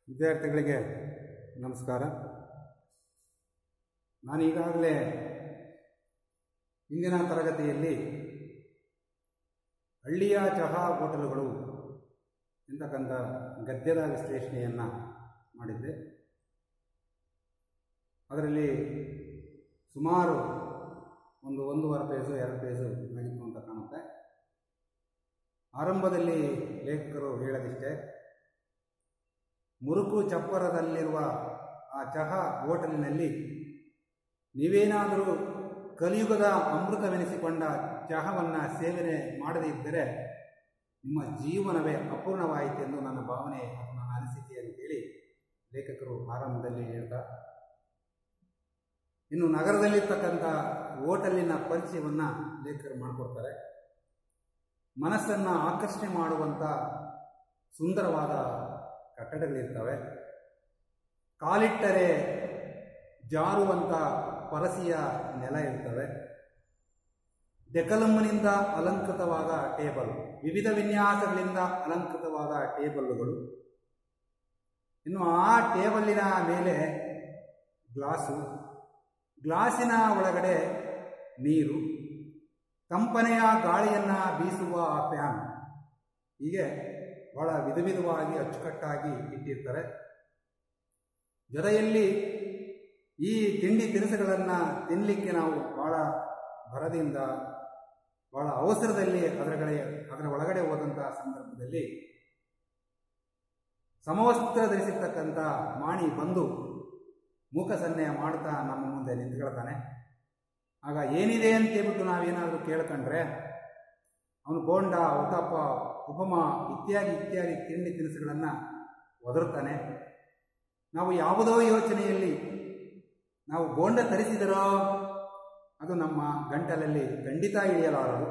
ವಿದ್ಯಾರ್ಥಿಗಳಿಗೆ ನಮಸ್ಕಾರ ನಾನು ಈಗಾಗಲೇ ಇಂದಿನ ತರಗತಿಯಲ್ಲಿ ಹಳ್ಳಿಯ ಚಹಾ ಹೋಟೆಲುಗಳು ಎಂತಕ್ಕಂಥ ಗದ್ಯದ ವಿಶ್ಲೇಷಣೆಯನ್ನು ಮಾಡಿದ್ದೆ ಅದರಲ್ಲಿ ಸುಮಾರು ಒಂದು ಒಂದೂವರೆ ಪೇಜು ಎರಡು ಪೇಜು ಆಗಿತ್ತು ಅಂತ ಕಾಣುತ್ತೆ ಆರಂಭದಲ್ಲಿ ಲೇಖಕರು ಹೇಳದಿಷ್ಟೇ ಮುರುಕು ಚಪ್ಪರದಲ್ಲಿರುವ ಆ ಚಹಾ ಹೋಟೆಲಿನಲ್ಲಿ ನೀವೇನಾದರೂ ಕಲಿಯುಗದ ಅಮೃತವೆನಿಸಿಕೊಂಡ ಚಹಾವನ್ನು ಸೇವನೆ ಮಾಡದೇ ಇದ್ದರೆ ನಿಮ್ಮ ಜೀವನವೇ ಅಪೂರ್ಣವಾಯಿತು ಎಂದು ನನ್ನ ಭಾವನೆ ಮತ್ತು ನನ್ನ ಅನಿಸಿಕೆ ಅಂತೇಳಿ ಲೇಖಕರು ಆರಂಭದಲ್ಲಿ ಹೇಳ್ತಾ ಇನ್ನು ನಗರದಲ್ಲಿರ್ತಕ್ಕಂಥ ಹೋಟೆಲಿನ ಪರಿಚಯವನ್ನು ಲೇಖಕರು ಮಾಡಿಕೊಡ್ತಾರೆ ಮನಸ್ಸನ್ನು ಆಕರ್ಷಣೆ ಮಾಡುವಂಥ ಸುಂದರವಾದ ಕಟ್ಟಡಗಳಿರ್ತವೆ ಕಾಲಿಟ್ಟರೆ ಜಾರುವಂಥ ಪರಸಿಯ ನೆಲ ಇರ್ತವೆ ಡೆಕಲಮ್ಮನಿಂದ ಅಲಂಕೃತವಾದ ಟೇಬಲ್ ವಿವಿಧ ವಿನ್ಯಾಸಗಳಿಂದ ಅಲಂಕೃತವಾದ ಟೇಬಲ್ಲುಗಳು ಇನ್ನು ಆ ಟೇಬಲ್ಲಿನ ಮೇಲೆ ಗ್ಲಾಸು ಗ್ಲಾಸಿನ ಒಳಗಡೆ ನೀರು ಕಂಪನೆಯ ಗಾಳಿಯನ್ನು ಬೀಸುವ ಫ್ಯಾನ್ ಹೀಗೆ ಬಹಳ ವಿಧ ವಿಧವಾಗಿ ಅಚ್ಚುಕಟ್ಟಾಗಿ ಇಟ್ಟಿರ್ತಾರೆ ಜೊತೆಯಲ್ಲಿ ಈ ತಿಂಡಿ ತಿನಿಸುಗಳನ್ನು ತಿನ್ನಲಿಕ್ಕೆ ನಾವು ಬಹಳ ಭರದಿಂದ ಬಹಳ ಅವಸರದಲ್ಲಿ ಅದರಗಡೆ ಅದರ ಒಳಗಡೆ ಹೋದಂಥ ಸಂದರ್ಭದಲ್ಲಿ ಸಮವಸ್ತ್ರ ಧರಿಸಿರ್ತಕ್ಕಂಥ ಮಾಣಿ ಬಂದು ಮೂಕ ಸನ್ನೆಯ ಮಾಡ್ತಾ ನಮ್ಮ ಮುಂದೆ ನಿಂತ್ಕೊಳ್ತಾನೆ ಆಗ ಏನಿದೆ ಅಂತ ಹೇಳ್ಬಿಟ್ಟು ನಾವೇನಾದರೂ ಕೇಳ್ಕೊಂಡ್ರೆ ಅವನು ಬೋಂಡ ಉತ್ತಪ್ಪ ಉಪಮ ಇತ್ಯಾದಿ ಇತ್ಯಾದಿ ತಿಂಡಿ ತಿನಿಸುಗಳನ್ನು ಒದರುತ್ತಾನೆ ನಾವು ಯಾವುದೋ ಯೋಚನೆಯಲ್ಲಿ ನಾವು ಬೋಂಡ ತರಿಸಿದರೋ ಅದು ನಮ್ಮ ಗಂಟಲಲ್ಲಿ ಖಂಡಿತ ಇಳಿಯಲಾರದು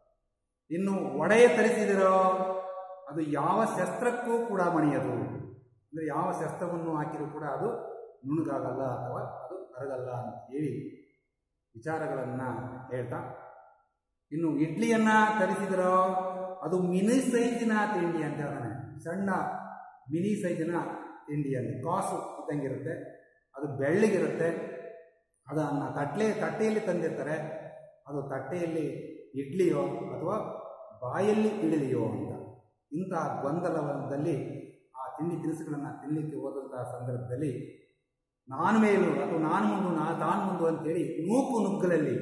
ಇನ್ನು ಒಡೆಯ ತರಿಸಿದರೋ ಅದು ಯಾವ ಶಸ್ತ್ರಕ್ಕೂ ಕೂಡ ಮಣಿಯದು ಅಂದರೆ ಯಾವ ಶಸ್ತ್ರವನ್ನು ಹಾಕಿರೂ ಕೂಡ ಅದು ನುಣುಗಾಗಲ್ಲ ಅಥವಾ ಅದು ಕರಗಲ್ಲ ಅಂತ ಹೇಳಿ ವಿಚಾರಗಳನ್ನು ಹೇಳ್ತಾ ಇನ್ನು ಇಡ್ಲಿಯನ್ನು ತರಿಸಿದರೋ ಅದು ಮಿನಿ ಸೈಜಿನ ತಿಂಡಿ ಅಂತ ಹೇಳ್ತಾನೆ ಸಣ್ಣ ಮಿನಿ ಸೈಜಿನ ತಿಂಡಿಯಲ್ಲಿ ಕಾಸು ಇದ್ದಂಗಿರುತ್ತೆ ಅದು ಬೆಳ್ಳಗಿರುತ್ತೆ ಅದನ್ನು ತಟ್ಟೆ ತಟ್ಟೆಯಲ್ಲಿ ತಂದಿರ್ತಾರೆ ಅದು ತಟ್ಟೆಯಲ್ಲಿ ಇಡ್ಲಿಯೋ ಅಥವಾ ಬಾಯಲ್ಲಿ ಇಡಲಿಯೋ ಅಂತ ಇಂಥ ಗೊಂದಲದಲ್ಲಿ ಆ ತಿಂಡಿ ತಿನಿಸುಗಳನ್ನು ತಿನ್ನಲಿಕ್ಕೆ ಹೋದಂತಹ ಸಂದರ್ಭದಲ್ಲಿ ನಾನು ಮೇಲು ಅಥವಾ ನಾನು ಮುಂದು ನಾ ತಾನು ಮುಂದು ಅಂತೇಳಿ ನೂಕು ನುಗ್ಗಲಲ್ಲಿ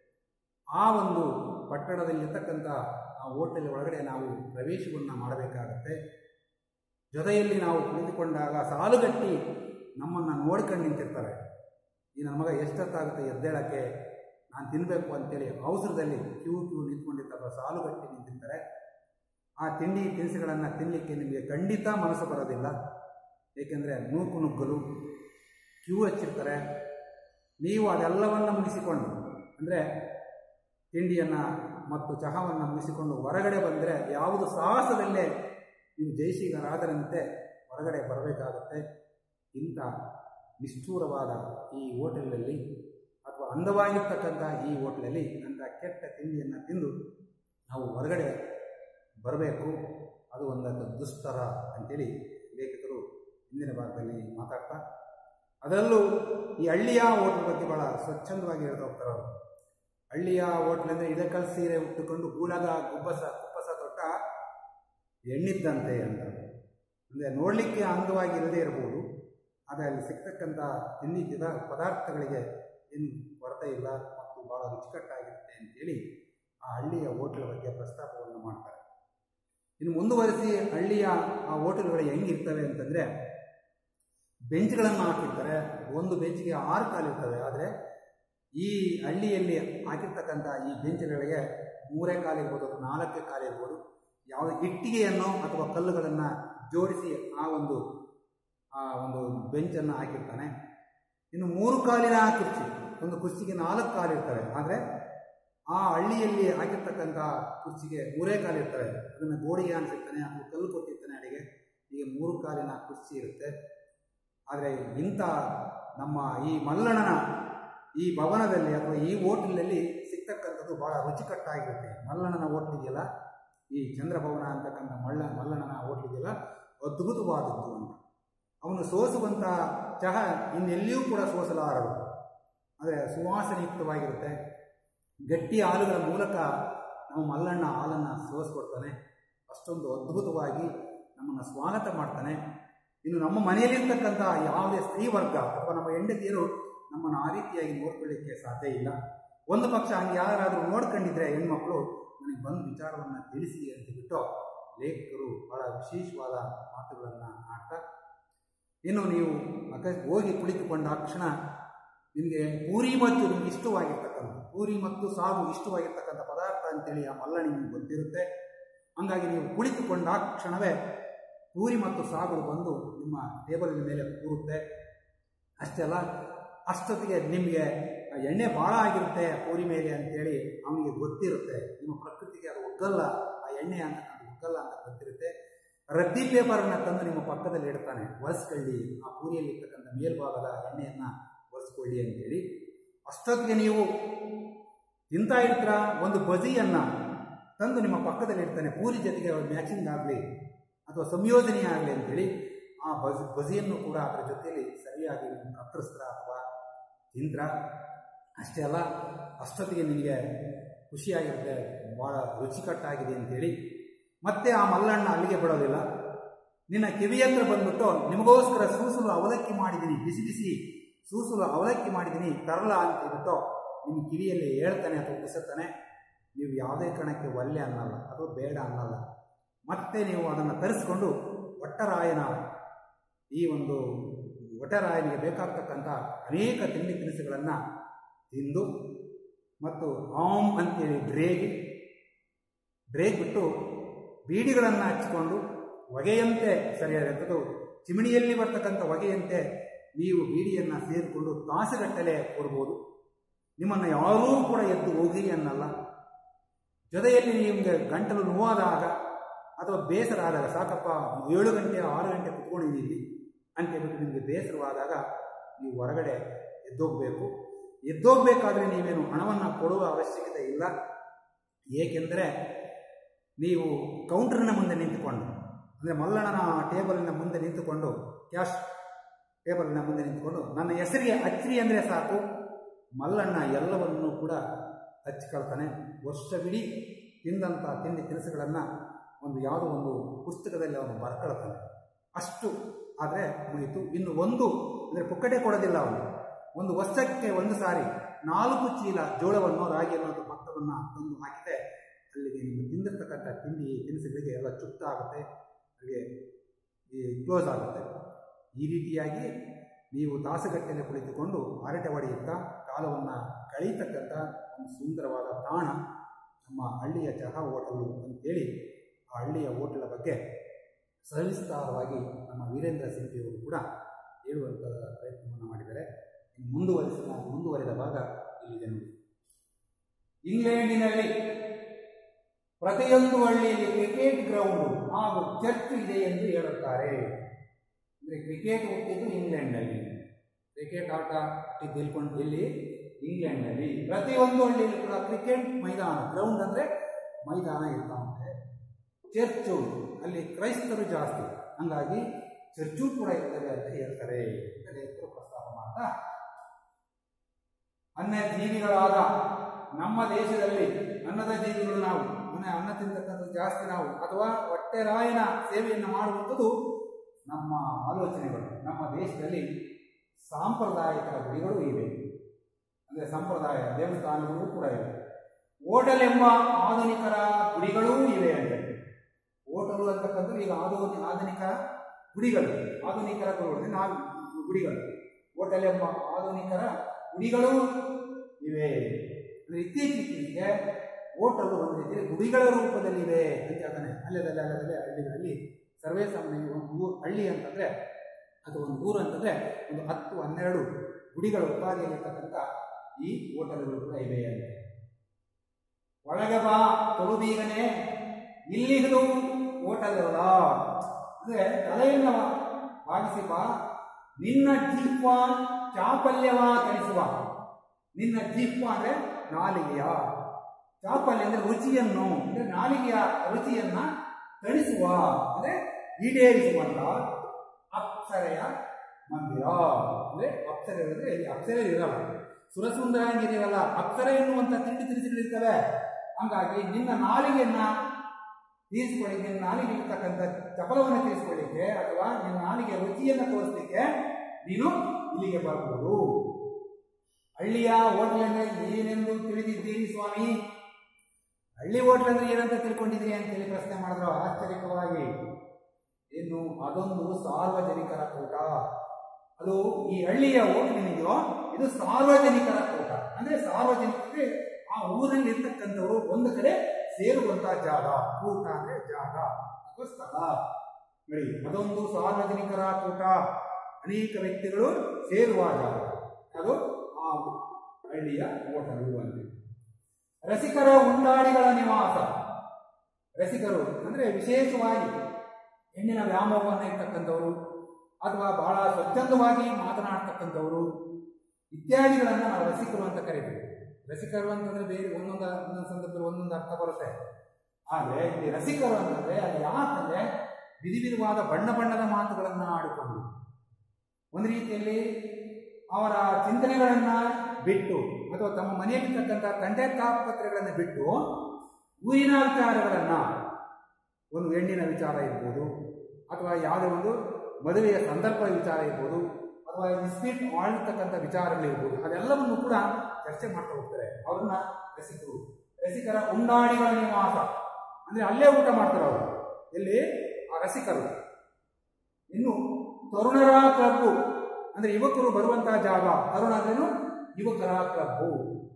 ಆ ಒಂದು ಪಟ್ಟಣದಲ್ಲಿರ್ತಕ್ಕಂಥ ಆ ಹೋಟೆಲ್ ಒಳಗಡೆ ನಾವು ಪ್ರವೇಶವನ್ನು ಮಾಡಬೇಕಾಗತ್ತೆ ಜೊತೆಯಲ್ಲಿ ನಾವು ಕುಳಿತುಕೊಂಡಾಗ ಸಾಲುಗಟ್ಟಿ ನಮ್ಮನ್ನು ನೋಡ್ಕೊಂಡು ನಿಂತಿರ್ತಾರೆ ಈ ನನ್ನ ಮಗ ಎಷ್ಟೊತ್ತಾಗುತ್ತೆ ಎದ್ದೇಳಕ್ಕೆ ನಾನು ತಿನ್ನಬೇಕು ಅಂತೇಳಿ ಅವಸರದಲ್ಲಿ ಕ್ಯೂ ಕ್ಯೂ ನಿಂತ್ಕೊಂಡಿರ್ತಾರೆ ಸಾಲುಗಟ್ಟಿ ನಿಂತಿರ್ತಾರೆ ಆ ತಿಂಡಿ ತಿನಿಸುಗಳನ್ನು ತಿನ್ನಲಿಕ್ಕೆ ನಿಮಗೆ ಖಂಡಿತ ಮನಸ್ಸು ಬರೋದಿಲ್ಲ ಏಕೆಂದರೆ ನೂಕು ನುಗ್ಗಲು ಕ್ಯೂ ಹಚ್ಚಿರ್ತಾರೆ ನೀವು ಅದೆಲ್ಲವನ್ನು ಮುಗಿಸಿಕೊಂಡು ಅಂದರೆ ತಿಂಡಿಯನ್ನು ಮತ್ತು ಚಹಾವನ್ನು ಮುಗಿಸಿಕೊಂಡು ಹೊರಗಡೆ ಬಂದರೆ ಯಾವುದು ಸಾಹಸದಲ್ಲೇ ನೀವು ಜಯಶೀಲರಾದರಂತೆ ಹೊರಗಡೆ ಬರಬೇಕಾಗುತ್ತೆ ಇಂಥ ನಿಷ್ಠೂರವಾದ ಈ ಹೋಟೆಲಲ್ಲಿ ಅಥವಾ ಅಂದವಾಗಿರ್ತಕ್ಕಂಥ ಈ ಹೋಟೆಲಲ್ಲಿ ಅಂಥ ಕೆಟ್ಟ ತಿಂಡಿಯನ್ನು ತಿಂದು ನಾವು ಹೊರಗಡೆ ಬರಬೇಕು ಅದು ಒಂದು ದುಸ್ತರ ಅಂತೇಳಿ ಲೇಖಕರು ಹಿಂದಿನ ಭಾಗದಲ್ಲಿ ಮಾತಾಡ್ತಾ ಅದರಲ್ಲೂ ಈ ಹಳ್ಳಿಯ ಹೋಟ್ಲ್ ಬಗ್ಗೆ ಭಾಳ ಸ್ವಚ್ಛಂದವಾಗಿ ಹೇಳ್ತಾ ಹೋಗ್ತಾರೆ ಅವರು ಹಳ್ಳಿಯ ಹೋಟ್ಲ್ ಅಂದರೆ ಇಳಕಲ್ ಸೀರೆ ಉಟ್ಟುಕೊಂಡು ಗೂಳಗ ಗುಬ್ಬಸ ಕುಪ್ಪಸ ತೊಟ್ಟ ಎಣ್ಣಿದ್ದಂತೆ ಅಂತ ಅಂದರೆ ನೋಡಲಿಕ್ಕೆ ಅಂದವಾಗಿ ಇರದೇ ಇರಬಹುದು ಆದರೆ ಅಲ್ಲಿ ಸಿಗ್ತಕ್ಕಂಥ ತಿಂಡಿ ಪದಾರ್ಥಗಳಿಗೆ ಏನು ಕೊರತೆ ಇಲ್ಲ ಮತ್ತು ಭಾಳ ರುಚಿಕಟ್ಟಾಗಿರುತ್ತೆ ಅಂತೇಳಿ ಆ ಹಳ್ಳಿಯ ಹೋಟ್ಲ್ ಬಗ್ಗೆ ಪ್ರಸ್ತಾಪವನ್ನು ಮಾಡ್ತಾರೆ ಇನ್ನು ಮುಂದುವರಿಸಿ ಹಳ್ಳಿಯ ಆ ಹೋಟೆಲ್ಗಳು ಹೆಂಗಿರ್ತವೆ ಅಂತಂದರೆ ಬೆಂಚ್ಗಳನ್ನು ಹಾಕಿರ್ತಾರೆ ಒಂದು ಬೆಂಚ್ಗೆ ಆರು ಕಾಲಿರ್ತವೆ ಆದರೆ ಈ ಹಳ್ಳಿಯಲ್ಲಿ ಹಾಕಿರ್ತಕ್ಕಂಥ ಈ ಬೆಂಚ್ಗಳಿಗೆ ಮೂರೇ ಕಾಲಿರ್ಬೋದು ಅಥವಾ ನಾಲ್ಕೇ ಕಾಲಿರ್ಬೋದು ಯಾವುದೇ ಇಟ್ಟಿಗೆಯನ್ನು ಅಥವಾ ಕಲ್ಲುಗಳನ್ನು ಜೋಡಿಸಿ ಆ ಒಂದು ಆ ಒಂದು ಬೆಂಚನ್ನು ಹಾಕಿರ್ತಾನೆ ಇನ್ನು ಮೂರು ಕಾಲಿನ ಕುರ್ಚಿ ಒಂದು ಕುರ್ಚಿಗೆ ನಾಲ್ಕು ಕಾಲಿರ್ತವೆ ಆದರೆ ಆ ಹಳ್ಳಿಯಲ್ಲಿ ಹಾಕಿರ್ತಕ್ಕಂಥ ಕುರ್ಚಿಗೆ ಮೂರೇ ಕಾಲಿರ್ತವೆ ಅದನ್ನು ಗೋಡಿಗೆ ಅನಿಸಿರ್ತಾನೆ ಅಥವಾ ಕಲ್ಲು ಕೊಟ್ಟಿರ್ತಾನೆ ಅಡಿಗೆ ಹೀಗೆ ಮೂರು ಕಾಲಿನ ಕುರ್ಚಿ ಇರುತ್ತೆ ಆದರೆ ಇಂಥ ನಮ್ಮ ಈ ಮಲ್ಲಣ್ಣನ ಈ ಭವನದಲ್ಲಿ ಅಥವಾ ಈ ಹೋಟ್ಲಲ್ಲಿ ಸಿಗ್ತಕ್ಕಂಥದ್ದು ಭಾಳ ರುಚಿಕಟ್ಟಾಗಿರುತ್ತೆ ಮಲ್ಲಣ್ಣನ ಹೋಟ್ಲಿಗೆಲ್ಲ ಈ ಚಂದ್ರಭವನ ಅಂತಕ್ಕಂಥ ಮಳ್ಳ ಮಲ್ಲಣ್ಣನ ಹೋಟ್ಲಿಗೆಲ್ಲ ಅದ್ಭುತವಾದದ್ದು ಅಂತ ಅವನು ಸೋಸುವಂಥ ಚಹಾ ಇನ್ನೆಲ್ಲಿಯೂ ಕೂಡ ಸೋಸಲಾರದು ಆದರೆ ಸುವಾಸನೆಯುಕ್ತವಾಗಿರುತ್ತೆ ಗಟ್ಟಿ ಹಾಲುಗಳ ಮೂಲಕ ನಮ್ಮ ಮಲ್ಲಣ್ಣ ಹಾಲನ್ನು ಸೋಸ್ಕೊಡ್ತಾನೆ ಅಷ್ಟೊಂದು ಅದ್ಭುತವಾಗಿ ನಮ್ಮನ್ನು ಸ್ವಾಗತ ಮಾಡ್ತಾನೆ ಇನ್ನು ನಮ್ಮ ಮನೆಯಲ್ಲಿರ್ತಕ್ಕಂಥ ಯಾವುದೇ ಸ್ತ್ರೀ ವರ್ಗ ಅಥವಾ ನಮ್ಮ ಹೆಂಡತಿಯರು ನಮ್ಮನ್ನು ಆ ರೀತಿಯಾಗಿ ನೋಡ್ಕೊಳ್ಳಿಕ್ಕೆ ಸಾಧ್ಯ ಇಲ್ಲ ಒಂದು ಪಕ್ಷ ಹಂಗೆ ಯಾರಾದರೂ ನೋಡ್ಕೊಂಡಿದ್ರೆ ಹೆಣ್ಮಕ್ಳು ನನಗೆ ಬಂದು ವಿಚಾರವನ್ನು ತಿಳಿಸಿ ಅಂತ ಬಿಟ್ಟು ಲೇಖಕರು ಬಹಳ ವಿಶೇಷವಾದ ಮಾತುಗಳನ್ನು ಆಡ್ತಾ ಇನ್ನು ನೀವು ಅಕ ಹೋಗಿ ಕುಳಿತುಕೊಂಡ ಕ್ಷಣ ನಿಮಗೆ ಪೂರಿ ಮತ್ತು ನಿಮ್ಗೆ ಇಷ್ಟವಾಗಿರ್ತಕ್ಕಂಥ ಪೂರಿ ಮತ್ತು ಸಾಗು ಇಷ್ಟವಾಗಿರ್ತಕ್ಕಂಥ ಪದಾರ್ಥ ಅಂತೇಳಿ ಆ ಮಲ್ಲಣಿ ನಿಮ್ಗೆ ಗೊತ್ತಿರುತ್ತೆ ಹಂಗಾಗಿ ನೀವು ಕುಳಿತುಕೊಂಡ ಕ್ಷಣವೇ ಪೂರಿ ಮತ್ತು ಸಾಗು ಬಂದು ನಿಮ್ಮ ಟೇಬಲಿನ ಮೇಲೆ ಕೂರುತ್ತೆ ಅಷ್ಟೇ ಅಲ್ಲ ಅಷ್ಟೊತ್ತಿಗೆ ನಿಮಗೆ ಆ ಎಣ್ಣೆ ಭಾಳ ಆಗಿರುತ್ತೆ ಪೂರಿ ಮೇಲೆ ಅಂತೇಳಿ ಅವನಿಗೆ ಗೊತ್ತಿರುತ್ತೆ ನಿಮ್ಮ ಪ್ರಕೃತಿಗೆ ಅದು ಒಗ್ಗಲ್ಲ ಆ ಎಣ್ಣೆ ಅಂತ ಅದು ಒಗ್ಗಲ್ಲ ಅಂತ ಗೊತ್ತಿರುತ್ತೆ ರದ್ದಿ ಪೇಪರನ್ನು ತಂದು ನಿಮ್ಮ ಪಕ್ಕದಲ್ಲಿ ಇಡ್ತಾನೆ ಒರೆಸ್ಕೊಳ್ಳಿ ಆ ಪೂರಿಯಲ್ಲಿ ಇರ್ತಕ್ಕಂಥ ಮೇಲ್ಭಾಗದ ಎಣ್ಣೆಯನ್ನು ಒರೆಸ್ಕೊಳ್ಳಿ ಅಂತೇಳಿ ಅಷ್ಟೊತ್ತಿಗೆ ನೀವು ತಿಂತಾ ಇರ್ತೀರ ಒಂದು ಬಜಿಯನ್ನು ತಂದು ನಿಮ್ಮ ಪಕ್ಕದಲ್ಲಿ ಇಡ್ತಾನೆ ಪೂರಿ ಜೊತೆಗೆ ಮ್ಯಾಚಿಂಗ್ ಆಗಲಿ ಅಥವಾ ಸಂಯೋಜನೆ ಆಗಲಿ ಅಂತೇಳಿ ಆ ಬಜ್ ಬಜಿಯನ್ನು ಕೂಡ ಅದರ ಜೊತೆಯಲ್ಲಿ ಸರಿಯಾಗಿ ನೀವು ಕತ್ತರಿಸ್ತೀರ ಅಥವಾ ತಿಂದ್ರ ಅಷ್ಟೇ ಅಲ್ಲ ಅಷ್ಟೊತ್ತಿಗೆ ನಿನಗೆ ಖುಷಿಯಾಗಿರುತ್ತೆ ಭಾಳ ರುಚಿಕಟ್ಟಾಗಿದೆ ಅಂತೇಳಿ ಮತ್ತೆ ಆ ಮಲ್ಲಣ್ಣ ಅಲ್ಲಿಗೆ ಬಿಡೋದಿಲ್ಲ ನಿನ್ನ ಕಿವಿ ಹತ್ರ ಬಂದ್ಬಿಟ್ಟು ನಿಮಗೋಸ್ಕರ ಸೂಸಲು ಅವಲಕ್ಕಿ ಮಾಡಿದ್ದೀನಿ ಬಿಸಿ ಬಿಸಿ ಸೂಸಲು ಅವಲಕ್ಕಿ ಮಾಡಿದ್ದೀನಿ ತರಲ ಅಂತ ಹೇಳ್ಬಿಟ್ಟು ನಿಮ್ಮ ಕಿವಿಯಲ್ಲಿ ಹೇಳ್ತಾನೆ ಅಥವಾ ಬಿಸುತ್ತಾನೆ ನೀವು ಯಾವುದೇ ಕಣಕ್ಕೆ ಒಲ್ಲೆ ಅನ್ನಲ್ಲ ಅದು ಬೇಡ ಅನ್ನಲ್ಲ ಮತ್ತೆ ನೀವು ಅದನ್ನು ತರಿಸ್ಕೊಂಡು ಒಟ್ಟರಾಯನ ಈ ಒಂದು ಒಟ್ಟರಾಯನಿಗೆ ಬೇಕಾಗ್ತಕ್ಕಂಥ ಅನೇಕ ತಿಂಡಿ ತಿನಿಸುಗಳನ್ನು ತಿಂದು ಮತ್ತು ಆಮ್ ಅಂತೇಳಿ ಡ್ರೇಗಿ ಡ್ರೇಗ್ ಬಿಟ್ಟು ಬೀಡಿಗಳನ್ನು ಹಚ್ಕೊಂಡು ಹೊಗೆಯಂತೆ ಸರಿಯಾದಂಥದ್ದು ಚಿಮಣಿಯಲ್ಲಿ ಬರ್ತಕ್ಕಂಥ ಹೊಗೆಯಂತೆ ನೀವು ಬೀಡಿಯನ್ನು ಸೇರಿಕೊಂಡು ತಾಸುಗಟ್ಟಲೆ ಕೊಡ್ಬೋದು ನಿಮ್ಮನ್ನು ಯಾರೂ ಕೂಡ ಎದ್ದು ಹೋಗಿ ಅನ್ನಲ್ಲ ಜೊತೆಯಲ್ಲಿ ನಿಮಗೆ ಗಂಟಲು ನೋವಾದಾಗ ಅಥವಾ ಬೇಸರ ಆದಾಗ ಸಾಕಪ್ಪ ಏಳು ಗಂಟೆ ಆರು ಗಂಟೆ ಕುತ್ಕೊಂಡಿದ್ದೀವಿ ಅಂತೇಳ್ಬಿಟ್ಟು ನಿಮಗೆ ಬೇಸರವಾದಾಗ ನೀವು ಹೊರಗಡೆ ಎದ್ದೋಗಬೇಕು ಎದ್ದೋಗ್ಬೇಕಾದ್ರೆ ನೀವೇನು ಹಣವನ್ನು ಕೊಡುವ ಅವಶ್ಯಕತೆ ಇಲ್ಲ ಏಕೆಂದರೆ ನೀವು ಕೌಂಟರ್ನ ಮುಂದೆ ನಿಂತುಕೊಂಡು ಅಂದರೆ ಮಲ್ಲಣ್ಣನ ಟೇಬಲಿನ ಮುಂದೆ ನಿಂತುಕೊಂಡು ಕ್ಯಾಶ್ ಟೇಬಲಿನ ಮುಂದೆ ನಿಂತುಕೊಂಡು ನನ್ನ ಹೆಸರಿಗೆ ಅಚ್ರಿ ಅಂದರೆ ಸಾಕು ಮಲ್ಲಣ್ಣ ಎಲ್ಲವನ್ನೂ ಕೂಡ ಹಚ್ಕೊಳ್ತಾನೆ ವರ್ಷವಿಡೀ ತಿಂದಂಥ ತಿಂಡಿ ತಿನಿಸುಗಳನ್ನು ಒಂದು ಯಾವುದೋ ಒಂದು ಪುಸ್ತಕದಲ್ಲಿ ಅವನು ಬರ್ಕೊಳ್ತಾನೆ ಅಷ್ಟು ಆದರೆ ಮುಗಿತು ಇನ್ನು ಒಂದು ಅಂದರೆ ಪುಕ್ಕಟೆ ಕೊಡೋದಿಲ್ಲ ಅವನು ಒಂದು ವರ್ಷಕ್ಕೆ ಒಂದು ಸಾರಿ ನಾಲ್ಕು ಚೀಲ ಜೋಳವನ್ನು ರಾಗಿಯನ್ನು ಅಥವಾ ಭತ್ತವನ್ನು ತಂದು ಹಾಕಿದೆ ಅಲ್ಲಿಗೆ ನಿಮ್ಮ ತಿಂದಿರ್ತಕ್ಕಂಥ ತಿಂಡಿ ತಿನಿಸುಗಳಿಗೆ ಎಲ್ಲ ಚುಪ್ತ ಆಗುತ್ತೆ ಹಾಗೆ ಈ ಕ್ಲೋಸ್ ಆಗುತ್ತೆ ಈ ರೀತಿಯಾಗಿ ನೀವು ತಾಸುಗಟ್ಟಲೆ ಕುಳಿತುಕೊಂಡು ಹರಟೆ ಹೊಡೆಯುತ್ತಾ ಕಾಲವನ್ನು ಕಳೀತಕ್ಕಂಥ ಒಂದು ಸುಂದರವಾದ ತಾಣ ನಮ್ಮ ಹಳ್ಳಿಯ ಚಹಾ ಹೋಟೆಲು ಅಂತೇಳಿ ಆ ಹಳ್ಳಿಯ ಹೋಟೆಲ ಬಗ್ಗೆ ಸವಿಸ್ತಾರವಾಗಿ ನಮ್ಮ ವೀರೇಂದ್ರ ಸಿಂಪಿಯವರು ಕೂಡ ಹೇಳುವಂಥ ಪ್ರಯತ್ನವನ್ನು ಮಾಡಿದ್ದಾರೆ ಇನ್ನು ಮುಂದುವರಿಸಿದ ಮುಂದುವರಿದ ಭಾಗ ಇಲ್ಲಿದೆ ನೋಡಿ ಇಂಗ್ಲೆಂಡಿನಲ್ಲಿ ಪ್ರತಿಯೊಂದು ಹಳ್ಳಿಯಲ್ಲಿ ಕ್ರಿಕೆಟ್ ಗ್ರೌಂಡ್ ಹಾಗೂ ಚರ್ಚ್ ಇದೆ ಎಂದು ಹೇಳುತ್ತಾರೆ ಅಂದರೆ ಕ್ರಿಕೆಟ್ ಹುಟ್ಟಿದ್ದು ಇಂಗ್ಲೆಂಡ್ನಲ್ಲಿ ಕ್ರಿಕೆಟ್ ಆಟ ಹುಟ್ಟಿದ್ದು ಎಲ್ಕೊಂಡು ಎಲ್ಲಿ ಇಂಗ್ಲೆಂಡ್ನಲ್ಲಿ ಪ್ರತಿಯೊಂದು ಹಳ್ಳಿಯಲ್ಲಿ ಕೂಡ ಕ್ರಿಕೆಟ್ ಮೈದಾನ ಗ್ರೌಂಡ್ ಅಂದರೆ ಮೈದಾನ ಇರ್ತಾ ಉಂಟೆ ಚರ್ಚು ಅಲ್ಲಿ ಕ್ರೈಸ್ತರು ಜಾಸ್ತಿ ಹಂಗಾಗಿ ಚರ್ಚು ಕೂಡ ಇರ್ತವೆ ಅಂತ ಹೇಳ್ತಾರೆ ಅಂತ ಲೇಖಕರು ಪ್ರಸ್ತಾಪ ಮಾಡ್ತಾ ಅನ್ನ ಜೀವಿಗಳಾದ ನಮ್ಮ ದೇಶದಲ್ಲಿ ಅನ್ನದ ಜೀವಿಗಳು ನಾವು ಮನೆ ಅನ್ನ ತಿಂತಕ್ಕಂಥದ್ದು ಜಾಸ್ತಿ ನಾವು ಅಥವಾ ಹೊಟ್ಟೆ ರಾಯನ ಸೇವೆಯನ್ನು ಮಾಡುವಂಥದ್ದು ನಮ್ಮ ಆಲೋಚನೆಗಳು ನಮ್ಮ ದೇಶದಲ್ಲಿ ಸಾಂಪ್ರದಾಯಿಕ ಗುಡಿಗಳು ಇವೆ ಅಂದರೆ ಸಂಪ್ರದಾಯ ದೇವಸ್ಥಾನಗಳು ಕೂಡ ಇವೆ ಹೋಟೆಲ್ ಎಂಬ ಆಧುನಿಕರ ಗುಡಿಗಳೂ ಇವೆ ಅಂತ ಹೋಟೆಲು ಅಂತಕ್ಕಂಥದ್ದು ಈಗ ಆಧುನಿಕ ಆಧುನಿಕ ಗುಡಿಗಳು ಆಧುನಿಕರ ಗುಡಿಗಳು ನಾವು ಗುಡಿಗಳು ಹೋಟೆಲ್ ಎಂಬ ಆಧುನಿಕರ ಗುಡಿಗಳೂ ಇವೆ ಅಂದರೆ ಇತ್ತೀಚೆಗೆ ಹೋಟೆಲು ಒಂದು ರೀತಿಯಲ್ಲಿ ಗುಡಿಗಳ ರೂಪದಲ್ಲಿವೆ ಅಂತ ಹೇಳ್ತಾನೆ ಅಲ್ಲದಲ್ಲೇ ಅಲ್ಲದಲ್ಲೇ ಹಳ್ಳಿಗಳಲ್ಲಿ ಸರ್ವೇ ಸಾಮಾನ್ಯ ಒಂದು ಊರು ಹಳ್ಳಿ ಅಂತಂದರೆ ಅದು ಒಂದು ಊರು ಅಂತಂದರೆ ಒಂದು ಹತ್ತು ಹನ್ನೆರಡು ಗುಡಿಗಳ ಉಪಾಧಿಯಲ್ಲಿರ್ತಕ್ಕಂಥ ಈ ಹೋಟೆಲ್ಗಳು ಕೂಡ ಇವೆ ಅಂತ ಒಳಗೆ ಬಾ ತೊಳುಬೀಗನೆ ಇಲ್ಲಿಗದು ಹೋಟೆಲ್ ಅಲ್ಲ ಅಂದರೆ ತಲೆಯನ್ನು ಭಾಗಿಸಿ ಬಾ ನಿನ್ನ ಜೀಪ ಚಾಪಲ್ಯವ ತಣಿಸುವ ನಿನ್ನ ಜೀಪ ಅಂದರೆ ನಾಲಿಗೆಯ ಚಾಪಲ್ಯ ಅಂದರೆ ರುಚಿಯನ್ನು ಅಂದರೆ ನಾಲಿಗೆಯ ರುಚಿಯನ್ನ ತಣಿಸುವ ಅಂದರೆ ಈಡೇರಿಸುವಂತ ಅಪ್ಸರೆಯ ಮಂದಿರ ಅಂದ್ರೆ ಅಪ್ಸರೆ ಅಂದ್ರೆ ಇಲ್ಲಿ ಅಪ್ಸರೆ ಇರಲ್ಲ ಸುರಸುಂದರಾಂಗಿರಿಯಲ್ಲ ಅಪ್ಸರೆ ಎನ್ನುವಂತ ತಿಂಡಿ ತಿನಿಸುಗಳಿರ್ತವೆ ಹಂಗಾಗಿ ನಿನ್ನ ನಾಲಿಗೆಯನ್ನ ತೀರಿಸ್ಕೊಳ್ಳಿ ನಿನ್ನ ನಾಲಿಗೆ ಇರ್ತಕ್ಕಂಥ ಚಪಲವನ್ನು ತೀರಿಸ್ಕೊಳ್ಳಿಕ್ಕೆ ಅಥವಾ ನಿನ್ನ ನಾಲಿಗೆ ರುಚಿಯನ್ನು ತೋರಿಸ್ಲಿಕ್ಕೆ ನೀನು ಇಲ್ಲಿಗೆ ಬರ್ಬೋದು ಹಳ್ಳಿಯ ಹೋಟ್ಲ್ ಅಂದ್ರೆ ಏನೆಂದು ತಿಳಿದಿದ್ದೀರಿ ಸ್ವಾಮಿ ಹಳ್ಳಿ ಹೋಟ್ಲ್ ಅಂದ್ರೆ ಏನಂತ ತಿಳ್ಕೊಂಡಿದ್ದೀರಿ ಅಂತೇಳಿ ಪ್ರಶ್ನೆ ಮಾಡಿದ್ರು ಆಶ್ಚರ್ಯಕವಾಗಿ ಏನು ಅದೊಂದು ಸಾರ್ವಜನಿಕರ ಕೂಟ ಅದು ಈ ಹಳ್ಳಿಯ ಹೋಟ್ಲಿನಿದೆಯೋ ಇದು ಸಾರ್ವಜನಿಕರ ಕೂಟ ಅಂದ್ರೆ ಸಾರ್ವಜನಿಕರಿಗೆ ಆ ಊರಲ್ಲಿ ಇರ್ತಕ್ಕಂಥವ್ರು ಒಂದು ಕಡೆ ಸೇರುವಂತಹ ಜಾಗ ಕೂಟ ಅಂದ್ರೆ ಜಾಗ ಅಥವಾ ಸ್ಥಳ ನೋಡಿ ಅದೊಂದು ಸಾರ್ವಜನಿಕರ ಕೂಟ ಅನೇಕ ವ್ಯಕ್ತಿಗಳು ಸೇರುವ ಜಾಗ ಅದು ಆ ಹಳ್ಳಿಯ ಹೋಟಲು ಅಂತ ರಸಿಕರ ಉಂಡಾಡಿಗಳ ನಿವಾಸ ರಸಿಕರು ಅಂದ್ರೆ ವಿಶೇಷವಾಗಿ ಹೆಣ್ಣಿನ ವ್ಯಾಮೋಹವನ್ನು ಇರ್ತಕ್ಕಂಥವರು ಅಥವಾ ಬಹಳ ಸ್ವಚ್ಛಂದವಾಗಿ ಮಾತನಾಡ್ತಕ್ಕಂಥವರು ಇತ್ಯಾದಿಗಳನ್ನ ನಾವು ರಸಿಕರು ಅಂತ ಕರೀತೀವಿ ರಸಿಕರು ಅಂತಂದ್ರೆ ಬೇರೆ ಒಂದೊಂದು ಒಂದೊಂದು ಸಂದರ್ಭದಲ್ಲಿ ಒಂದೊಂದು ಅರ್ಥ ಬರುತ್ತೆ ಆದರೆ ಇಲ್ಲಿ ರಸಿಕರು ಅಂತಂದ್ರೆ ಅದು ಯಾಕಂದ್ರೆ ವಿಧಿ ವಿಧವಾದ ಬಣ್ಣ ಬಣ್ಣದ ಮಾತುಗಳನ್ನ ಆಡಿಕೊಂಡು ಒಂದು ರೀತಿಯಲ್ಲಿ ಅವರ ಚಿಂತನೆಗಳನ್ನ ಬಿಟ್ಟು ಅಥವಾ ತಮ್ಮ ಮನೆಯಲ್ಲಿರ್ತಕ್ಕಂಥ ತಂದೆ ತಾಪತ್ರಗಳನ್ನು ಬಿಟ್ಟು ಊರಿನ ವಿಚಾರಗಳನ್ನ ಒಂದು ಹೆಣ್ಣಿನ ವಿಚಾರ ಇರ್ಬೋದು ಅಥವಾ ಯಾವುದೇ ಒಂದು ಮದುವೆಯ ಸಂದರ್ಭದ ವಿಚಾರ ಇರ್ಬೋದು ಅಥವಾ ಇಸ್ಪೀಟ್ ಮಾಡಿರ್ತಕ್ಕಂಥ ವಿಚಾರಗಳಿರ್ಬೋದು ಅದೆಲ್ಲವನ್ನು ಕೂಡ ಚರ್ಚೆ ಮಾಡ್ತಾ ಹೋಗ್ತಾರೆ ಅವ್ರನ್ನ ರಸಿಕರು ರಸಿಕರ ಉಂಡಾಡಿಗಳ ನಿವಾಸ ಅಂದ್ರೆ ಅಲ್ಲೇ ಊಟ ಮಾಡ್ತಾರೆ ಅವರು ಎಲ್ಲಿ ಆ ರಸಿಕರು ಇನ್ನು ತರುಣರ ಕ್ಲಬ್ಬು ಅಂದ್ರೆ ಯುವಕರು ಬರುವಂತಹ ಜಾಗ ತರುಣ ಅಂದ್ರೇನು ಯುವಕರ ಕ್ಲಬ್ಬು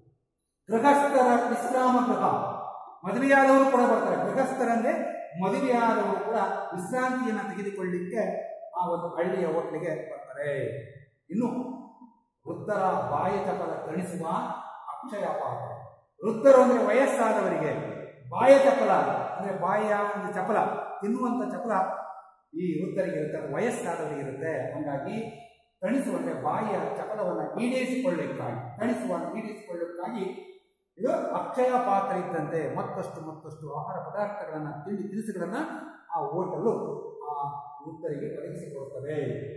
ಗೃಹಸ್ಥರ ವಿಶ್ರಾಮ ಗೃಹ ಮದುವೆಯಾದವರು ಕೂಡ ಬರ್ತಾರೆ ಗೃಹಸ್ಥರಂದ್ರೆ ಮದುವೆಯಾದವರು ಕೂಡ ವಿಶ್ರಾಂತಿಯನ್ನು ತೆಗೆದುಕೊಳ್ಳಿಕ್ಕೆ ಆ ಒಂದು ಹಳ್ಳಿಯ ಹೋಟ್ಲಿಗೆ ಬರ್ತಾರೆ ಇನ್ನು ವೃದ್ಧರ ಬಾಯ ಚಪಲ ತಣಿಸುವ ಅಕ್ಷಯ ಪಾತ್ರ ವೃದ್ಧರು ಅಂದ್ರೆ ವಯಸ್ಸಾದವರಿಗೆ ಬಾಯ ಚಪಲ ಅಂದ್ರೆ ಬಾಯಿಯ ಒಂದು ಚಪಲ ತಿನ್ನುವಂತ ಚಪಲ ಈ ವೃದ್ಧರಿಗೆ ಇರುತ್ತೆ ಅದು ವಯಸ್ಸಾದವರಿಗೆ ಇರುತ್ತೆ ಹಾಗಾಗಿ ತಣಿಸುವಂತೆ ಬಾಯಿಯ ಚಪಲವನ್ನು ಈಡೇರಿಸಿಕೊಳ್ಳಿಕ್ಕಾಗಿ ತಣಿಸುವ ಈಡೇರಿಸಿಕೊಳ್ಳಿಕ್ಕಾಗಿ ಇದು ಅಕ್ಷಯ ಪಾತ್ರ ಇದ್ದಂತೆ ಮತ್ತಷ್ಟು ಮತ್ತಷ್ಟು ಆಹಾರ ಪದಾರ್ಥಗಳನ್ನ ತಿಂಡಿ ತಿನಿಸುಗಳನ್ನ ಆ ಹೋಟೆಲು ಆ ವೃದ್ಧರಿಗೆ ಒದಗಿಸಿಕೊಡುತ್ತದೆ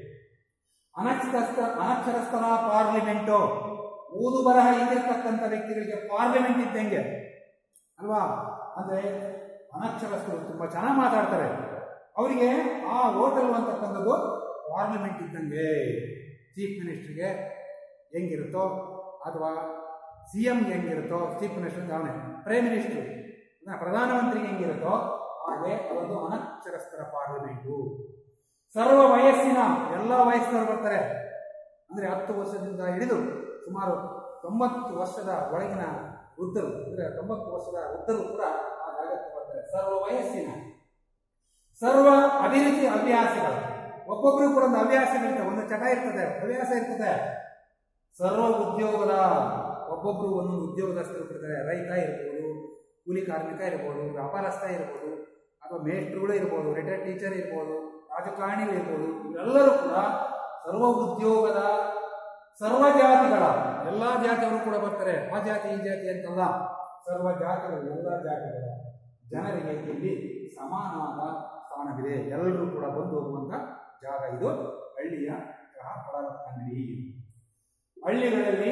ಅನಕ್ಷರಸ್ಥ ಅನಕ್ಷರಸ್ಥರ ಪಾರ್ಲಿಮೆಂಟು ಓದು ಬರಹ ಇದ್ದಿರ್ತಕ್ಕಂಥ ವ್ಯಕ್ತಿಗಳಿಗೆ ಪಾರ್ಲಿಮೆಂಟ್ ಇದ್ದಂಗೆ ಅಲ್ವಾ ಅಂದ್ರೆ ಅನಕ್ಷರಸ್ಥರು ತುಂಬಾ ಚೆನ್ನಾಗಿ ಮಾತಾಡ್ತಾರೆ ಅವರಿಗೆ ಆ ಹೋಟೆಲ್ ಅಂತಕ್ಕಂಥದ್ದು ಪಾರ್ಲಿಮೆಂಟ್ ಇದ್ದಂಗೆ ಚೀಫ್ ಮಿನಿಸ್ಟರ್ಗೆ ಹೆಂಗಿರುತ್ತೋ ಅಥವಾ ಸಿ ಎಂಗೆ ಹೆಂಗಿರುತ್ತೋ ಚೀಫ್ ಮಿನಿಸ್ಟರ್ ಅವನೇ ಪ್ರೈಮ್ ಮಿನಿಸ್ಟರ್ ಪ್ರಧಾನಮಂತ್ರಿಗೆ ಹೆಂಗಿರುತ್ತೋ ಹಾಗೆ ಅದೊಂದು ಅನಕ್ಷರಸ್ಥರ ಪಾರ್ಲಿಮೆಂಟು ಸರ್ವ ವಯಸ್ಸಿನ ಎಲ್ಲ ವಯಸ್ಸಿನವರು ಬರ್ತಾರೆ ಅಂದ್ರೆ ಹತ್ತು ವರ್ಷದಿಂದ ಹಿಡಿದು ಸುಮಾರು ತೊಂಬತ್ತು ವರ್ಷದ ಒಳಗಿನ ವೃದ್ಧರು ಅಂದ್ರೆ ತೊಂಬತ್ತು ವರ್ಷದ ವೃದ್ಧರು ಕೂಡ ಆ ಜಾಗಕ್ಕೆ ಬರ್ತಾರೆ ಸರ್ವ ವಯಸ್ಸಿನ ಸರ್ವ ಅಭಿರುಚಿ ಹವ್ಯಾಸಗಳು ಒಬ್ಬೊಬ್ಬರು ಕೂಡ ಒಂದು ಹವ್ಯಾಸ ಇರ್ತದೆ ಒಂದು ಚಟ ಇರ್ತದೆ ಹವ್ಯಾಸ ಇರ್ತದೆ ಸರ್ವ ಉದ್ಯೋಗದ ಒಬ್ಬೊಬ್ರು ಒಂದೊಂದು ಉದ್ಯೋಗದಸ್ಥರು ಇರ್ತಾರೆ ರೈತ ಇರ್ಬೋದು ಕೂಲಿ ಕಾರ್ಮಿಕ ಇರ್ಬೋದು ವ್ಯಾಪಾರಸ್ಥ ಇರ್ಬೋದು ಅಥವಾ ಮೇಸ್ಟ್ರುಗಳು ಇರ್ಬೋದು ರಿಟೈರ್ಡ್ ಟೀಚರ್ ಇರ್ಬೋದು ರಾಜಕಾರಣಿಗಳು ಇರ್ಬೋದು ಇವರೆಲ್ಲರೂ ಕೂಡ ಸರ್ವ ಉದ್ಯೋಗದ ಸರ್ವ ಜಾತಿಗಳ ಎಲ್ಲ ಜಾತಿಯವರು ಕೂಡ ಬರ್ತಾರೆ ಆ ಜಾತಿ ಈ ಜಾತಿ ಅಂತಲ್ಲ ಸರ್ವ ಜಾತಿಗಳು ಎಲ್ಲ ಜಾತಿಗಳ ಜನರಿಗೆ ಇಲ್ಲಿ ಸಮಾನವಾದ ಸ್ಥಾನವಿದೆ ಎಲ್ಲರೂ ಕೂಡ ಬಂದು ಹೋಗುವಂತ ಜಾಗ ಇದು ಹಳ್ಳಿಯ ಚಹಾ ಪಡಲ ಅಂಗಡಿ ಹಳ್ಳಿಗಳಲ್ಲಿ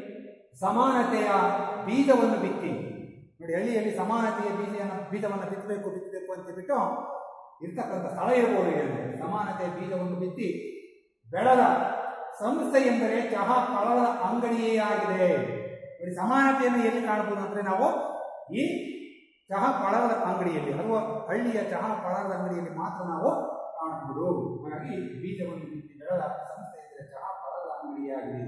ಸಮಾನತೆಯ ಬೀಜವನ್ನು ಬಿತ್ತಿ ನೋಡಿ ಹಳ್ಳಿಯಲ್ಲಿ ಸಮಾನತೆಯ ಬೀಜವನ್ನು ಬೀಜವನ್ನು ಬಿತ್ತಬೇಕು ಬಿತ್ತಬೇಕು ಅಂತ ಬಿಟ್ಟು ಇರ್ತಕ್ಕಂಥ ಸ್ಥಳ ಇರ್ಬೋದು ಇಲ್ಲಿ ಸಮಾನತೆಯ ಬೀಜವನ್ನು ಬಿತ್ತಿ ಬೆಳೆದ ಸಂಸ್ಥೆ ಎಂದರೆ ಚಹಾ ಪಳದ ಅಂಗಡಿಯೇ ಆಗಿದೆ ನೋಡಿ ಸಮಾನತೆಯನ್ನು ಎಲ್ಲಿ ಕಾಣಬಹುದು ಅಂದ್ರೆ ನಾವು ಈ ಚಹಾ ಪಳದ ಅಂಗಡಿಯಲ್ಲಿ ಅಥವಾ ಹಳ್ಳಿಯ ಚಹಾ ಪಳದ ಅಂಗಡಿಯಲ್ಲಿ ಮಾತ್ರ ನಾವು ಕಾಣಬಹುದು ಹಾಗಾಗಿ ಬೀಜವನ್ನು ಬಿತ್ತಿ ಬೆಳೆದ ಸಂಸ್ಥೆ ಎಂದರೆ ಚಹಾ ಪಳದ ಅಂಗಡಿಯಾಗಿದೆ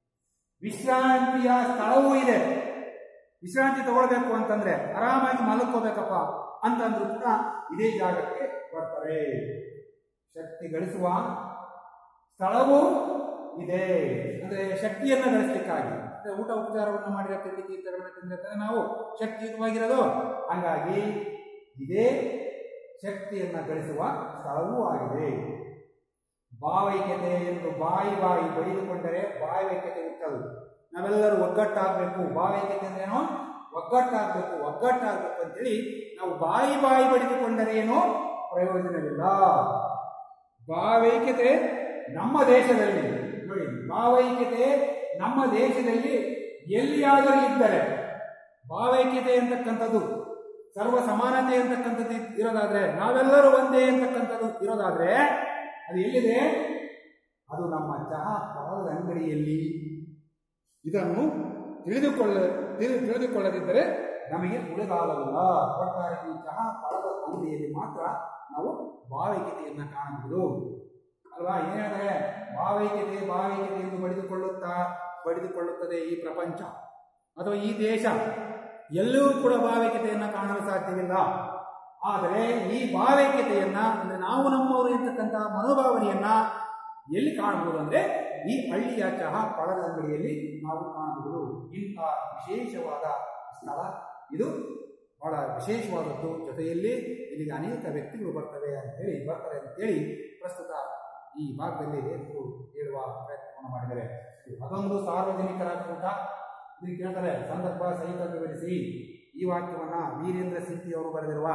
ವಿಶ್ರಾಂತಿಯ ಸ್ಥಳವೂ ಇದೆ ವಿಶ್ರಾಂತಿ ತಗೊಳ್ಬೇಕು ಅಂತಂದ್ರೆ ಆರಾಮಾಗಿ ಮಲ್ಕೋಬೇಕಪ್ಪ ಅಂತಂದ್ರು ಕೂಡ ಇದೇ ಜಾಗಕ್ಕೆ ಬರ್ತಾರೆ ಶಕ್ತಿ ಗಳಿಸುವ ಸ್ಥಳವೂ ಇದೆ ಅಂದ್ರೆ ಶಕ್ತಿಯನ್ನ ಗಳಿಸ್ಲಿಕ್ಕಾಗಿ ಅಂದ್ರೆ ಊಟ ಉಪಚಾರವನ್ನು ಮಾಡಿರೋ ತಿಂಡಿ ತೀರ್ಥಗಳನ್ನು ತಿಂದಿರ್ತಾರೆ ನಾವು ಶಕ್ತಿಯುತವಾಗಿರೋದು ಹಾಗಾಗಿ ಇದೇ ಶಕ್ತಿಯನ್ನ ಗಳಿಸುವ ಸ್ಥಳವೂ ಆಗಿದೆ ಭಾವೈಕ್ಯತೆ ಎಂದು ಬಾಯಿ ಬಾಯಿ ಬಡಿದುಕೊಂಡರೆ ಭಾವೈಕ್ಯತೆ ಹುಟ್ಟದು ನಾವೆಲ್ಲರೂ ಒಗ್ಗಟ್ಟಾಗಬೇಕು ಭಾವೈಕ್ಯತೆ ಅಂದ್ರೇನು ಒಗ್ಗಟ್ಟಾಗಬೇಕು ಒಗ್ಗಟ್ಟಾಗಬೇಕು ಅಂತೇಳಿ ನಾವು ಬಾಯಿ ಬಾಯಿ ಬಡಿದುಕೊಂಡರೆ ಏನೋ ಪ್ರಯೋಜನವಿಲ್ಲ ಭಾವೈಕ್ಯತೆ ನಮ್ಮ ದೇಶದಲ್ಲಿ ನೋಡಿ ಭಾವೈಕ್ಯತೆ ನಮ್ಮ ದೇಶದಲ್ಲಿ ಎಲ್ಲಿಯಾದರೂ ಇದ್ದರೆ ಭಾವೈಕ್ಯತೆ ಅಂತಕ್ಕಂಥದ್ದು ಸರ್ವ ಸಮಾನತೆ ಅಂತಕ್ಕಂಥದ್ದು ಇರೋದಾದ್ರೆ ನಾವೆಲ್ಲರೂ ಒಂದೇ ಅಂತಕ್ಕಂಥದ್ದು ಇರೋದಾದ್ರೆ ಅದು ಎಲ್ಲಿದೆ ಅದು ನಮ್ಮ ಚಹಾ ಪಾಲದ ಅಂಗಡಿಯಲ್ಲಿ ಇದನ್ನು ತಿಳಿದುಕೊಳ್ಳ ತಿಳಿ- ತಿಳಿದುಕೊಳ್ಳದಿದ್ದರೆ ನಮಗೆ ಉಳಿಗಾಲವಿಲ್ಲ ಒಟ್ಟಾರೆ ಈ ಚಹಾ ಪಾಲದ ಅಂಗಡಿಯಲ್ಲಿ ಮಾತ್ರ ನಾವು ಭಾವೈಕ್ಯತೆಯನ್ನು ಕಾಣಬಹುದು ಅಲ್ವಾ ಏನ್ ಹೇಳ್ತಾರೆ ಭಾವೈಕ್ಯತೆ ಭಾವೈಕ್ಯತೆ ಎಂದು ಬಡಿದುಕೊಳ್ಳುತ್ತಾ ಬಡಿದುಕೊಳ್ಳುತ್ತದೆ ಈ ಪ್ರಪಂಚ ಅಥವಾ ಈ ದೇಶ ಎಲ್ಲೂ ಕೂಡ ಭಾವೈಕ್ಯತೆಯನ್ನು ಕಾಣಲು ಸಾಧ್ಯವಿಲ್ಲ ಆದರೆ ಈ ಭಾವೈಕ್ಯತೆಯನ್ನ ಅಂದ್ರೆ ನಾವು ನಮ್ಮವರು ಇರ್ತಕ್ಕಂತಹ ಮನೋಭಾವನೆಯನ್ನ ಎಲ್ಲಿ ಕಾಣಬಹುದು ಅಂದ್ರೆ ಈ ಹಳ್ಳಿಯ ಚಹಾ ಪಳದ ಅಂಗಡಿಯಲ್ಲಿ ನಾವು ಕಾಣಬಹುದು ಇಂಥ ವಿಶೇಷವಾದ ಸ್ಥಳ ಇದು ಬಹಳ ವಿಶೇಷವಾದದ್ದು ಜೊತೆಯಲ್ಲಿ ಇಲ್ಲಿಗೆ ಅನೇಕ ವ್ಯಕ್ತಿಗಳು ಬರ್ತವೆ ಅಂತೇಳಿ ಬರ್ತಾರೆ ಅಂತೇಳಿ ಪ್ರಸ್ತುತ ಈ ಭಾಗದಲ್ಲಿ ಲೇಖಕರು ಹೇಳುವ ಪ್ರಯತ್ನವನ್ನು ಮಾಡಿದ್ದಾರೆ ಅದೊಂದು ಸಾರ್ವಜನಿಕರ ಕೂಟ ಇದು ಕೇಳ್ತಾರೆ ಸಂದರ್ಭ ಸಹಿತ ವಿವರಿಸಿ ಈ ವಾಕ್ಯವನ್ನ ವೀರೇಂದ್ರ ಸಿಂಪಿ ಅವರು ಬರೆದಿರುವ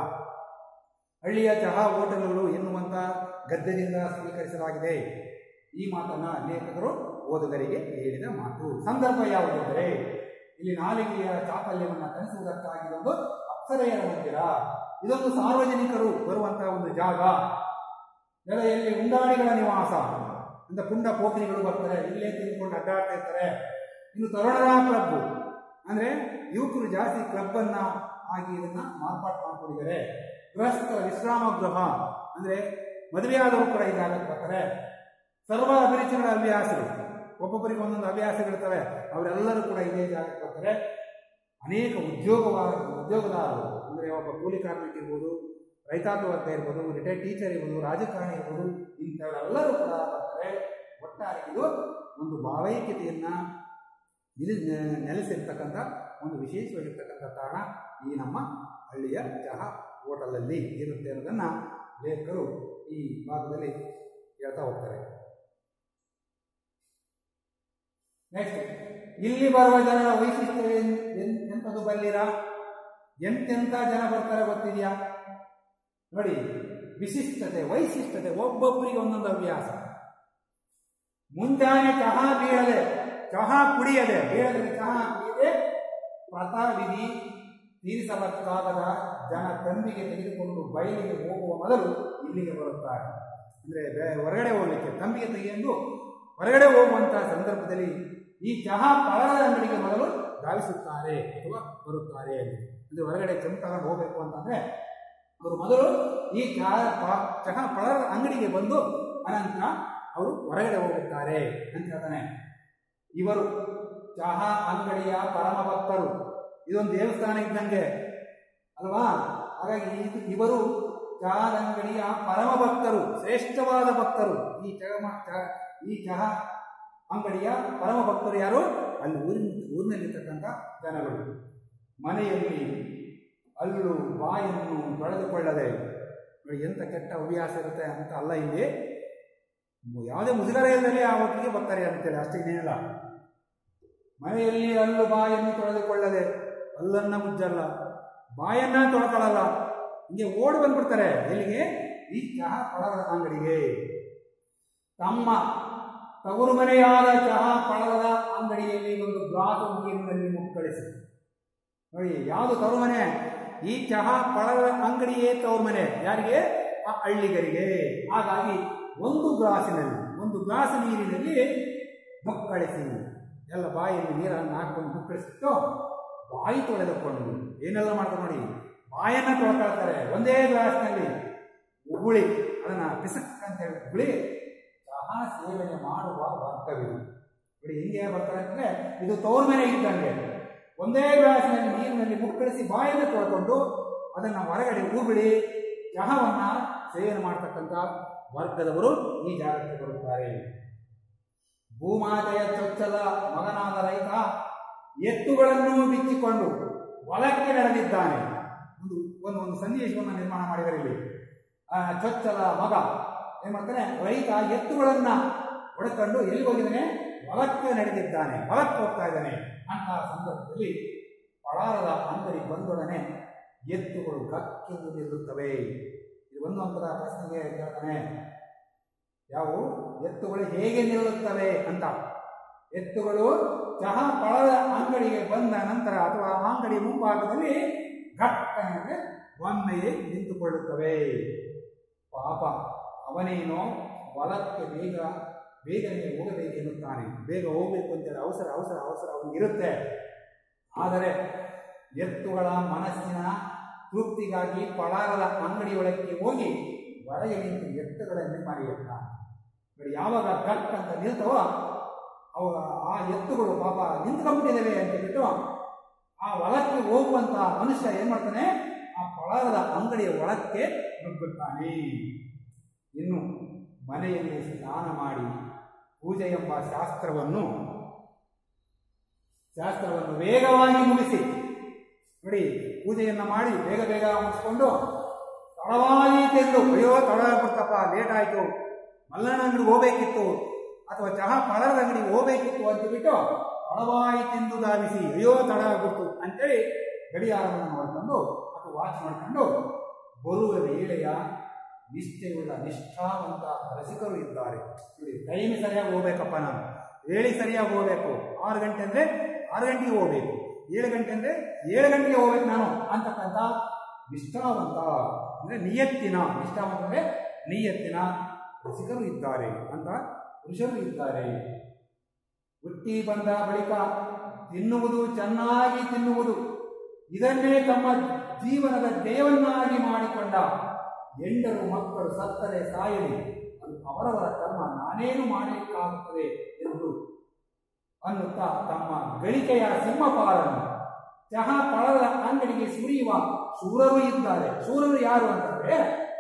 ಹಳ್ಳಿಯ ಚಹಾ ಹೋಟೆಲ್ಗಳು ಎನ್ನುವಂತ ಗದ್ಯದಿಂದ ಸ್ವೀಕರಿಸಲಾಗಿದೆ ಈ ಮಾತನ್ನ ಲೇಖಕರು ಓದುಗರಿಗೆ ಹೇಳಿದ ಮಾತು ಸಂದರ್ಭ ಯಾವುದೆಂದರೆ ಇಲ್ಲಿ ನಾಲಿಗೆಯ ಚಾಪಲ್ಯವನ್ನು ತಣಿಸುವುದಕ್ಕಾಗಿ ಒಂದು ಅಪ್ಸರೆಯರ ಮಂದಿರ ಇದೊಂದು ಸಾರ್ವಜನಿಕರು ಬರುವಂತಹ ಒಂದು ಜಾಗ ನೆಲೆಯಲ್ಲಿ ಉಂಡಾಣಿಗಳ ನಿವಾಸ ಅಂತ ಪುಂಡ ಪೋಖರಿಗಳು ಬರ್ತಾರೆ ಇಲ್ಲೇ ತಿಂದುಕೊಂಡು ಅಡ್ಡಾಡ್ತಾ ಇರ್ತಾರೆ ಇನ್ನು ತರುಣರ ಕ್ಲಬ್ ಅಂದ್ರೆ ಯುವಕರು ಜಾಸ್ತಿ ಕ್ಲಬ್ ಅನ್ನ ಆಗಿ ಇದನ್ನ ಮಾರ್ಪಾಟು ಮಾಡ್ಕೊಂಡಿದ್ದಾರೆ ಗೃಹಸ್ಥರ ವಿಶ್ರಾಮ ಗೃಹ ಅಂದ್ರೆ ಮದುವೆಯಾದವರು ಕೂಡ ಈ ಜಾಗಕ್ಕೆ ಬರ್ತಾರೆ ಸರ್ವ ಅಭಿರುಚಿಗಳ ಹವ್ಯಾಸಗಳು ಒಬ್ಬೊಬ್ಬರಿಗೆ ಒಂದೊಂದು ಹವ್ಯಾಸಗಳಿರ್ತವೆ ಅವರೆಲ್ಲರೂ ಕೂಡ ಇದೇ ಜಾಗಕ್ಕೆ ಬರ್ತಾರೆ ಅನೇಕ ಉದ್ಯೋಗವ ಉದ್ಯೋಗದಾರರು ಅಂದರೆ ಒಬ್ಬ ಕೂಲಿ ಕಾರ್ಮಿಕ ಇರ್ಬೋದು ರೈತಾಪಿ ವರ್ಗ ಇರ್ಬೋದು ರಿಟೈರ್ಡ್ ಟೀಚರ್ ಇರ್ಬೋದು ರಾಜಕಾರಣಿ ಇರ್ಬೋದು ಇಂಥವರೆಲ್ಲರೂ ಕೂಡ ಬರ್ತಾರೆ ಒಟ್ಟಾರೆ ಇದು ಒಂದು ಭಾವೈಕ್ಯತೆಯನ್ನ ನಿಲ್ ನೆ- ನೆಲೆಸಿರ್ತಕ್ಕಂಥ ಒಂದು ವಿಶೇಷವಾಗಿರ್ತಕ್ಕಂಥ ತಾಣ ಈ ನಮ್ಮ ಹಳ್ಳಿಯ ಚಹಾ ಹೋಟೆಲಲ್ಲಿ ಇರುತ್ತೆ ಅನ್ನೋದನ್ನ ಲೇಖಕರು ಈ ಭಾಗದಲ್ಲಿ ಹೇಳ್ತಾ ಹೋಗ್ತಾರೆ ನೆಕ್ಸ್ಟ್ ಇಲ್ಲಿ ಬರುವ ಜನರ ವೈಶಿಷ್ಟ್ಯ ಏನ್- ಎನ್- ಎಂಥದ್ದು ಬಲ್ಲಿರ ಎಂತೆಂಥ ಜನ ಬರ್ತಾರೆ ಗೊತ್ತಿದೆಯಾ ನೋಡಿ ವಿಶಿಷ್ಟತೆ ವೈಶಿಷ್ಟ್ಯತೆ ಒಬ್ಬೊಬ್ಬರಿಗೆ ಒಂದೊಂದು ಹವ್ಯಾಸ ಮುಂಜಾನೆ ಚಹಾ ಬೀಳದೆ ಚಹಾ ಕುಡಿಯದೆ ಬೀಳದೆ ಚಹಾ ಕುಡಿಯದೆ ಪ್ರತಾವಿಧಿ ತೀರಿಸಲಕ್ಕಾಗದ ಜನ ತಂಬಿಗೆ ತೆಗೆದುಕೊಂಡು ಬಯಲಿಗೆ ಹೋಗುವ ಮೊದಲು ಇಲ್ಲಿಗೆ ಬರುತ್ತಾರೆ ಅಂದ್ರೆ ಬೆ- ಹೊರಗಡೆ ಹೋಗ್ಲಿಕ್ಕೆ ತಂಬಿಗೆ ತೆಗೆಯಲು ಹೊರಗಡೆ ಹೋಗುವಂತಹ ಸಂದರ್ಭದಲ್ಲಿ ಈ ಚಹಾ ಪಳದ ಅಂಗಡಿಗೆ ಮೊದಲು ಧಾವಿಸುತ್ತಾರೆ ಅಥವಾ ಬರುತ್ತಾರೆ ಅಂದ್ರೆ ಹೊರಗಡೆ ಕೆಂಪು ತಗೊಂಡು ಹೋಗ್ಬೇಕು ಅಂತಂದ್ರೆ ಅವರು ಮೊದಲು ಈ ಚಹಾ ಪ- ಚಹಾ ಪಳದ ಅಂಗಡಿಗೆ ಬಂದು ಅನಂತರ ಅವರು ಹೊರಗಡೆ ಹೋಗುತ್ತಾರೆ ಅಂತ ಹೇಳ್ತಾನೆ ಇವರು ಚಹಾ ಅಂಗಡಿಯ ಪರಮ ಭಕ್ತರು ಇದೊಂದು ದೇವಸ್ಥಾನ ಇದ್ದಂಗೆ ಅಲ್ವಾ ಹಾಗಾಗಿ ಇದು ಇವರು ಚಹಾದ ಅಂಗಡಿಯ ಪರಮ ಭಕ್ತರು ಶ್ರೇಷ್ಠವಾದ ಭಕ್ತರು ಈ ಚಹ ಚಹ- ಈ ಚಹಾ ಅಂಗಡಿಯ ಪರಮ ಭಕ್ತರು ಯಾರು ಅಲ್ಲಿ ಊರಿನ ಊರಿನಲ್ಲಿರ್ತಕ್ಕಂಥ ಜನಗಳು ಮನೆಯಲ್ಲಿ ಅಲ್ಲು ಬಾಯನ್ನು ತೊಳೆದುಕೊಳ್ಳದೆ ನೋಡಿ ಎಂತ ಕೆಟ್ಟ ಹವ್ಯಾಸ ಇರುತ್ತೆ ಅಂತ ಅಲ್ಲ ಇಲ್ಲಿ ಯಾವುದೇ ಮುಜುಗರ ಇಲ್ಲದೆ ಆ ಹೊತ್ತಿಗೆ ಬರ್ತಾರೆ ಅಂತೇಳಿ ಅಷ್ಟೇ ಇನ್ನೇನಿಲ್ಲ ಮನೆಯಲ್ಲಿ ಅಲ್ಲು ಬಾಯನ್ನು ತೊಳೆದುಕೊಳ್ಳದೆ ಅಲ್ಲನ್ನ ಮುಜ್ಜಲ್ಲ ಬಾಯನ್ನ ತೊಳ್ಕೊಳ್ಳಲ್ಲ ಹಿಂಗೆ ಓಡಿ ಬಂದ್ಬಿಡ್ತಾರೆ ಎಲ್ಲಿಗೆ ಈ ಚಹಾ ಪಳದ ಅಂಗಡಿಗೆ ತಮ್ಮ ತವರು ಮನೆಯಾದ ಚಹಾ ಪಳದ ಅಂಗಡಿಯಲ್ಲಿ ಒಂದು ಗ್ಲಾಸ್ ನೀರಿನಲ್ಲಿ ಮುಕ್ಕಳಿಸಿ ನೋಡಿ ಯಾವುದು ತವರು ಮನೆ ಈ ಚಹಾ ಪಳದ ಅಂಗಡಿಯೇ ತವರು ಮನೆ ಯಾರಿಗೆ ಆ ಹಳ್ಳಿಗರಿಗೆ ಹಾಗಾಗಿ ಒಂದು ಗ್ಲಾಸಿನಲ್ಲಿ ಒಂದು ಗ್ಲಾಸ್ ನೀರಿನಲ್ಲಿ ಮುಕ್ಕಳಿಸಿ ಎಲ್ಲ ಬಾಯಲ್ಲಿ ನೀರನ್ನು ಹಾಕೊಂಡು ಮುಕ್ಕಳಿಸಿಟ್ಟು ಬಾಯಿ ತೊಳೆದುಕೊಂಡು ಏನೆಲ್ಲ ಮಾಡ್ತಾರೆ ನೋಡಿ ಬಾಯನ್ನ ತೊಳ್ಕೊಳ್ತಾರೆ ಒಂದೇ ಗ್ಲಾಸ್ನಲ್ಲಿ ಉಗುಳಿ ಅದನ್ನ ಪಿಸಕ್ ಅಂತ ಹೇಳಿ ಉಗುಳಿ ಚಹಾ ಸೇವನೆ ಮಾಡುವ ವರ್ಗವಿದು ನೋಡಿ ಹೆಂಗೆ ಬರ್ತಾರೆ ಅಂತಂದ್ರೆ ಇದು ತೋರ್ ಮನೆ ಇದ್ದಂಗೆ ಒಂದೇ ಗ್ಲಾಸ್ನಲ್ಲಿ ನೀರಿನಲ್ಲಿ ಮುಕ್ಕಳಿಸಿ ಬಾಯನ್ನು ತೊಳ್ಕೊಂಡು ಅದನ್ನ ಹೊರಗಡೆ ಉಗುಳಿ ಚಹಾವನ್ನ ಸೇವನೆ ಮಾಡ್ತಕ್ಕಂಥ ವರ್ಗದವರು ಈ ಜಾಗಕ್ಕೆ ಬರುತ್ತಾರೆ ಭೂಮಾತೆಯ ಚೊಚ್ಚಲ ಮಗನಾದ ರೈತ ಎತ್ತುಗಳನ್ನು ಬಿಚ್ಚಿಕೊಂಡು ಹೊಲಕ್ಕೆ ನಡೆದಿದ್ದಾನೆ ಒಂದು ಒಂದು ಒಂದು ಸನ್ನಿವೇಶವನ್ನು ನಿರ್ಮಾಣ ಮಾಡಿದ್ದಾರೆ ಇಲ್ಲಿ ಆ ಚೊಚ್ಚಲ ಮಗ ಏನ್ ಮಾಡ್ತಾನೆ ರೈತ ಎತ್ತುಗಳನ್ನ ಹೊಡೆಕೊಂಡು ಎಲ್ಲಿ ಹೋಗಿದ್ದಾನೆ ಹೊಲಕ್ಕೆ ನಡೆದಿದ್ದಾನೆ ಹೊಲಕ್ಕೆ ಹೋಗ್ತಾ ಇದ್ದಾನೆ ಅಂತ ಸಂದರ್ಭದಲ್ಲಿ ಪಳಾರದ ಅಂಗಡಿ ಬಂದೊಡನೆ ಎತ್ತುಗಳು ಗಕ್ಕೆಂದು ನಿಲ್ಲುತ್ತವೆ ಇದು ಒಂದು ಅಂಕದ ಪ್ರಶ್ನೆಗೆ ಕೇಳ್ತಾನೆ ಯಾವುವು ಎತ್ತುಗಳು ಹೇಗೆ ನಿಲ್ಲುತ್ತವೆ ಅಂತ ಎತ್ತುಗಳು ಚಹಾ ಪಳದ ಅಂಗಡಿಗೆ ಬಂದ ನಂತರ ಅಥವಾ ಆ ಅಂಗಡಿ ಮುಂಭಾಗದಲ್ಲಿ ಘಟ್ಟನೆ ಒಮ್ಮೆಯೇ ನಿಂತುಕೊಳ್ಳುತ್ತವೆ ಪಾಪ ಅವನೇನೋ ಹೊಲಕ್ಕೆ ಬೇಗ ಬೇಗನೆ ಹೋಗಬೇಕೆನ್ನುತ್ತಾನೆ ಬೇಗ ಹೋಗಬೇಕು ಅಂತೇಳಿ ಅವಸರ ಅವಸರ ಅವಸರ ಅವನಿಗಿರುತ್ತೆ ಆದರೆ ಎತ್ತುಗಳ ಮನಸ್ಸಿನ ತೃಪ್ತಿಗಾಗಿ ಪಳಾರದ ಅಂಗಡಿಯೊಳಕ್ಕೆ ಹೋಗಿ ಹೊರಗೆ ನಿಂತು ಎತ್ತುಗಳಲ್ಲಿ ಮರೆಯುತ್ತಾನೆ ನೋಡಿ ಯಾವಾಗ ಗಟ್ ಅಂತ ನಿಲ್ತವೋ ಅವ ಆ ಎತ್ತುಗಳು ಪಾಪ ನಿಂತ್ಕೊಂಡ್ಬಿಟ್ಟಿದ್ದಾವೆ ಅಂತ ಬಿಟ್ಟು ಆ ಹೊಲಕ್ಕೆ ಹೋಗುವಂತ ಮನುಷ್ಯ ಏನ್ ಮಾಡ್ತಾನೆ ಆ ಪಳಾರದ ಅಂಗಡಿಯ ಒಳಕ್ಕೆ ನುಗ್ಗುತ್ತಾನೆ ಇನ್ನು ಮನೆಯಲ್ಲಿ ಸ್ನಾನ ಮಾಡಿ ಪೂಜೆ ಎಂಬ ಶಾಸ್ತ್ರವನ್ನು ಶಾಸ್ತ್ರವನ್ನು ವೇಗವಾಗಿ ಮುಗಿಸಿ ನೋಡಿ ಪೂಜೆಯನ್ನ ಮಾಡಿ ಬೇಗ ಬೇಗ ಮುಗಿಸ್ಕೊಂಡು ತಡವಾಯಿತೆಂದು ಅಯ್ಯೋ ತಡ ಆಗ್ಬಿಡ್ತಪ್ಪ ಲೇಟ್ ಆಯ್ತು ಮಲ್ಲಣ್ಣ ಅಂಗಡಿಗೆ ಹೋಗ್ಬೇಕಿತ್ತು ಅಥವಾ ಚಹಾ ಪಳರದ ಅಂಗಡಿಗೆ ಹೋಗ್ಬೇಕಿತ್ತು ಅಂತ ಬಿಟ್ಟು ತಡವಾಯಿತೆಂದು ಧಾವಿಸಿ ಅಯ್ಯೋ ತಡ ಆಗ್ಬಿಡ್ತು ಅಂತೇಳಿ ಗಡಿಯಾರವನ್ನು ನೋಡ್ಕೊಂಡು ಅಥವಾ ವಾಚ್ ಮಾಡ್ಕೊಂಡು ಬರುವ ವೇಳೆಯ ನಿಷ್ಠೆಯುಳ್ಳ ನಿಷ್ಠಾವಂತ ರಸಿಕರು ಇದ್ದಾರೆ ನೋಡಿ ಟೈಮ್ ಸರಿಯಾಗಿ ಹೋಗ್ಬೇಕಪ್ಪ ನಾನು ವೇಳೆ ಸರಿಯಾಗಿ ಹೋಗ್ಬೇಕು ಆರು ಗಂಟೆ ಅಂದ್ರೆ ಆರು ಗಂಟೆಗೆ ಹೋಗ್ಬೇಕು ಏಳು ಗಂಟೆ ಅಂದ್ರೆ ಏಳು ಗಂಟೆಗೆ ಹೋಗ್ಬೇಕು ನಾನು ಅಂತಕ್ಕಂಥ ನಿಷ್ಠಾವಂತ ಅಂದ್ರೆ ನಿಯತ್ತಿನ ನಿಷ್ಠಾವಂತ ಅಂದ್ರೆ ನಿಯತ್ತಿನ ರಸಿಕರು ಇದ್ದಾರೆ ಅಂತ ಪುರುಷರು ಇದ್ದಾರೆ ಹುಟ್ಟಿ ಬಂದ ಬಳಿಕ ತಿನ್ನುವುದು ಚೆನ್ನಾಗಿ ತಿನ್ನುವುದು ಇದನ್ನೇ ತಮ್ಮ ಜೀವನದ ದೇವನ್ನಾಗಿ ಮಾಡಿಕೊಂಡ ಎಂಡರು ಮಕ್ಕಳು ಸತ್ತರೆ ಸಾಯಲಿ ಅದು ಅವರವರ ಕರ್ಮ ನಾನೇನು ಮಾಡಲಿಕ್ಕಾಗುತ್ತದೆ ಎಂದು ಅನ್ನುತ್ತಾ ತಮ್ಮ ಗಳಿಕೆಯ ಸಿಂಹಪಾಲನ್ನು ಚಹಾ ಪಳದ ಅಂಗಡಿಗೆ ಸುರಿಯುವ ಶೂರರು ಇದ್ದಾರೆ ಶೂರರು ಯಾರು ಅಂತಂದ್ರೆ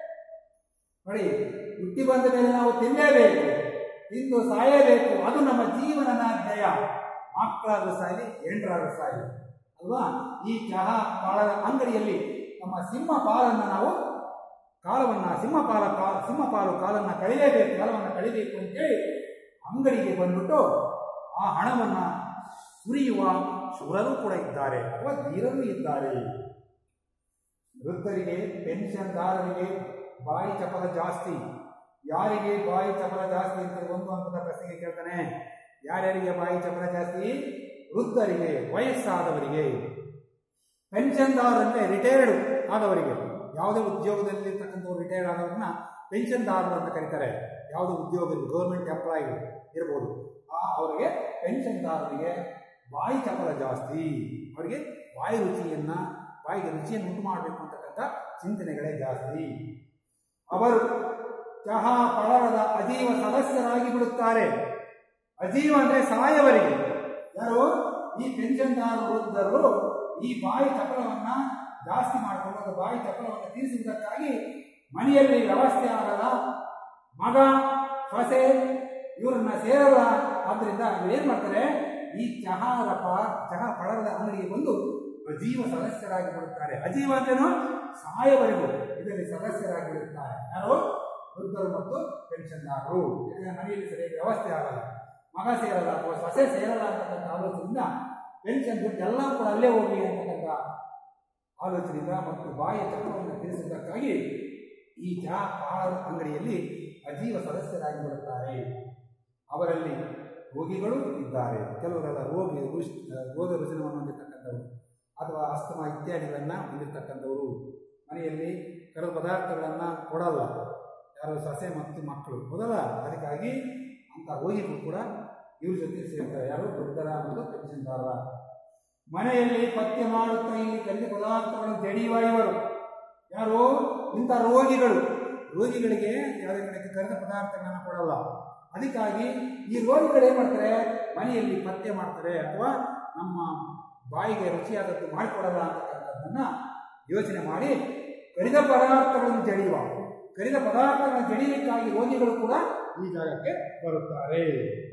ನೋಡಿ ಹುಟ್ಟಿ ಬಂದ ಮೇಲೆ ನಾವು ತಿನ್ನಲೇಬೇಕು ತಿಂದು ಸಾಯಬೇಕು ಅದು ನಮ್ಮ ಜೀವನದ ಧ್ಯೇಯ ಮಕ್ಕಳಾದ್ರೂ ಸಾಯಲಿ ಎಂಡರಾದ್ರೂ ಸಾಯಲಿ ಅಲ್ವಾ ಈ ಚಹಾ ಪಾಲದ ಅಂಗಡಿಯಲ್ಲಿ ನಮ್ಮ ಸಿಂಹಪಾಲನ್ನು ನಾವು ಕಾಲವನ್ನ ಸಿಂಹಪಾಲ ಕಾ ಸಿಂಹಪಾಲು ಕಾಲನ್ನ ಕಳಿಲೇಬೇಕು ಕಾಲವನ್ನು ಕಳಿಬೇಕು ಅಂತೇಳಿ ಅಂಗಡಿಗೆ ಬಂದ್ಬಿಟ್ಟು ಆ ಹಣವನ್ನ ಸುರಿಯುವ ಶೂರರು ಕೂಡ ಇದ್ದಾರೆ ಅಥವಾ ಧೀರರು ಇದ್ದಾರೆ ವೃದ್ಧರಿಗೆ ಪೆನ್ಷನ್ದಾರರಿಗೆ ಬಾಯಿ ಚಪಲ ಜಾಸ್ತಿ ಯಾರಿಗೆ ಬಾಯಿ ಚಪಲ ಜಾಸ್ತಿ ಅಂತ ಒಂದು ಅಂಕದ ಪ್ರಶ್ನೆಗೆ ಕೇಳ್ತಾನೆ ಯಾರ್ಯಾರಿಗೆ ಬಾಯಿ ಚಪಲ ಜಾಸ್ತಿ ವೃದ್ಧರಿಗೆ ವಯಸ್ಸಾದವರಿಗೆ ಪೆನ್ಷನ್ದಾರರನ್ನೇ ರಿಟೈರ್ಡ್ ಆದವರಿಗೆ ಯಾವುದೇ ಉದ್ಯೋಗದಲ್ಲಿ ಇರ್ತಕ್ಕಂಥವ್ರು ರಿಟೈರ್ಡ್ ಆದವ್ರನ್ನ ಪೆನ್ಷನ್ದಾರರು ಅಂತ ಕರೀತಾರೆ ಯಾವುದೇ ಉದ್ಯೋಗದಲ್ಲಿ ಗೌರ್ಮೆಂಟ್ ಎಂಪ್ಲಾಯ್ ಇರ್ಬೋದು ಆ ಅವರಿಗೆ ಪೆನ್ಷನ್ದಾರರಿಗೆ ಬಾಯಿ ಚಪಲ ಜಾಸ್ತಿ ಅವರಿಗೆ ಬಾಯಿ ರುಚಿಯನ್ನ ಬಾಯಿಗೆ ರುಚಿಯನ್ನು ಉಂಟು ಮಾಡಬೇಕು ಅಂತಕ್ಕಂಥ ಚಿಂತನೆಗಳೇ ಜಾಸ್ತಿ ಅವರು ಚಹಾ ಪಳರದ ಅಜೀವ ಸದಸ್ಯರಾಗಿ ಬಿಡುತ್ತಾರೆ ಅಜೀವ ಅಂದ್ರೆ ಸಾಯವರಿಗೆ ಯಾರು ಈ ಪೆನ್ಷನ್ದಾರ ವೃದ್ಧರು ಈ ಬಾಯಿ ಚಪಲವನ್ನ ಜಾಸ್ತಿ ಮಾಡಿಕೊಂಡು ಅದು ಬಾಯಿ ಚಪಲವನ್ನು ತೀರಿಸುವುದಕ್ಕಾಗಿ ಮನೆಯಲ್ಲಿ ವ್ಯವಸ್ಥೆ ಆಗಲ್ಲ ಮಗ ಸೊಸೆ ಇವರನ್ನ ಸೇರಲ್ಲ ಆದ್ರಿಂದ ಏನ್ ಮಾಡ್ತಾರೆ ಈ ಚಹಾದ ಪ ಚಹಾ ಪಳರದ ಅಂಗಡಿಗೆ ಬಂದು ಅಜೀವ ಸದಸ್ಯರಾಗಿ ಬಿಡುತ್ತಾರೆ ಅಜೀವ ಅಂದ್ರೇನು ಸಾಯವರೆಗೂ ಇದರಲ್ಲಿ ಸದಸ್ಯರಾಗಿ ಬಿಡುತ್ತಾರೆ ಯಾರು ವೃದ್ಧರು ಮತ್ತು ಪೆನ್ಷನ್ದಾರರು ಯಾಕಂದ್ರೆ ಮನೆಯಲ್ಲಿ ಸರಿಯಾಗಿ ವ್ಯವಸ್ಥೆ ಆಗಲ್ಲ ಮಗ ಸೇರಲ್ಲ ಅಥವಾ ಸೊಸೆ ಸೇರಲ್ಲ ಅಂತಕ್ಕಂಥ ಆಲೋಚನೆಯಿಂದ ಪೆನ್ಷನ್ ದುಡ್ಡು ಎಲ್ಲ ಕೂಡ ಅಲ್ಲೇ ಹೋಗಿ ಅಂತಕ್ಕಂಥ ಆಲೋಚನೆಯಿಂದ ಮತ್ತು ಬಾಯಿಯ ಚಕ್ರವನ್ನು ತಿಳಿಸುವುದಕ್ಕಾಗಿ ಈ ಚಹಾ ಆಹಾರದ ಅಂಗಡಿಯಲ್ಲಿ ಅಜೀವ ಸದಸ್ಯರಾಗಿ ಬಿಡುತ್ತಾರೆ ಅವರಲ್ಲಿ ರೋಗಿಗಳು ಇದ್ದಾರೆ ಕೆಲವರೆಲ್ಲ ರೋಗಿ ರುಚ್ ರೋಗ ರುಜಿನವನ್ನು ಹೊಂದಿರತಕ್ಕಂಥವರು ಅಥವಾ ಅಸ್ತಮ ಇತ್ಯಾದಿಗಳನ್ನು ಹೊಂದಿರತಕ್ಕಂಥವರು ಮನೆಯಲ್ಲಿ ಕರದ ಪದಾರ್ಥಗಳನ್ನು ಕೊಡಲ್ಲ ಯಾರು ಸೊಸೆ ಮತ್ತು ಮಕ್ಕಳು ಹೌದಲ್ಲ ಅದಕ್ಕಾಗಿ ಅಂಥ ರೋಗಿಗಳು ಕೂಡ ಇವ್ರ ಜೊತೆ ಸೇರ್ತಾರೆ ಯಾರು ವೃದ್ಧರ ಮತ್ತು ಪೆನ್ಷನ್ದಾರರ ಮನೆಯಲ್ಲಿ ಪಥ್ಯ ಮಾಡುತ್ತಾ ಇಲ್ಲಿ ಕಲ್ಲಿನ ಪದಾರ್ಥಗಳನ್ನು ಜಡಿಯುವ ಇವರು ಯಾರು ಇಂಥ ರೋಗಿಗಳು ರೋಗಿಗಳಿಗೆ ಯಾವುದೇ ಕಡೆಗೆ ಕರೆದ ಪದಾರ್ಥಗಳನ್ನ ಕೊಡಲ್ಲ ಅದಕ್ಕಾಗಿ ಈ ರೋಗಿಗಳು ಏನ್ ಮಾಡ್ತಾರೆ ಮನೆಯಲ್ಲಿ ಪಥ್ಯ ಮಾಡ್ತಾರೆ ಅಥವಾ ನಮ್ಮ ಬಾಯಿಗೆ ರುಚಿಯಾದದ್ದು ಮಾಡಿಕೊಡಲ್ಲ ಅಂತಕ್ಕಂಥದ್ದನ್ನ ಯೋಚನೆ ಮಾಡಿ ಕರಿದ ಪದಾರ್ಥಗಳನ್ನು ಜಡಿಯುವ ಕರಿದ ಪದಾರ್ಥಗಳನ್ನು ಜಡಿಯಲಿಕ್ಕಾಗಿ ರೋಗಿಗಳು ಕೂಡ ಈ ಜಾಗಕ್ಕೆ ಬರುತ್ತಾರೆ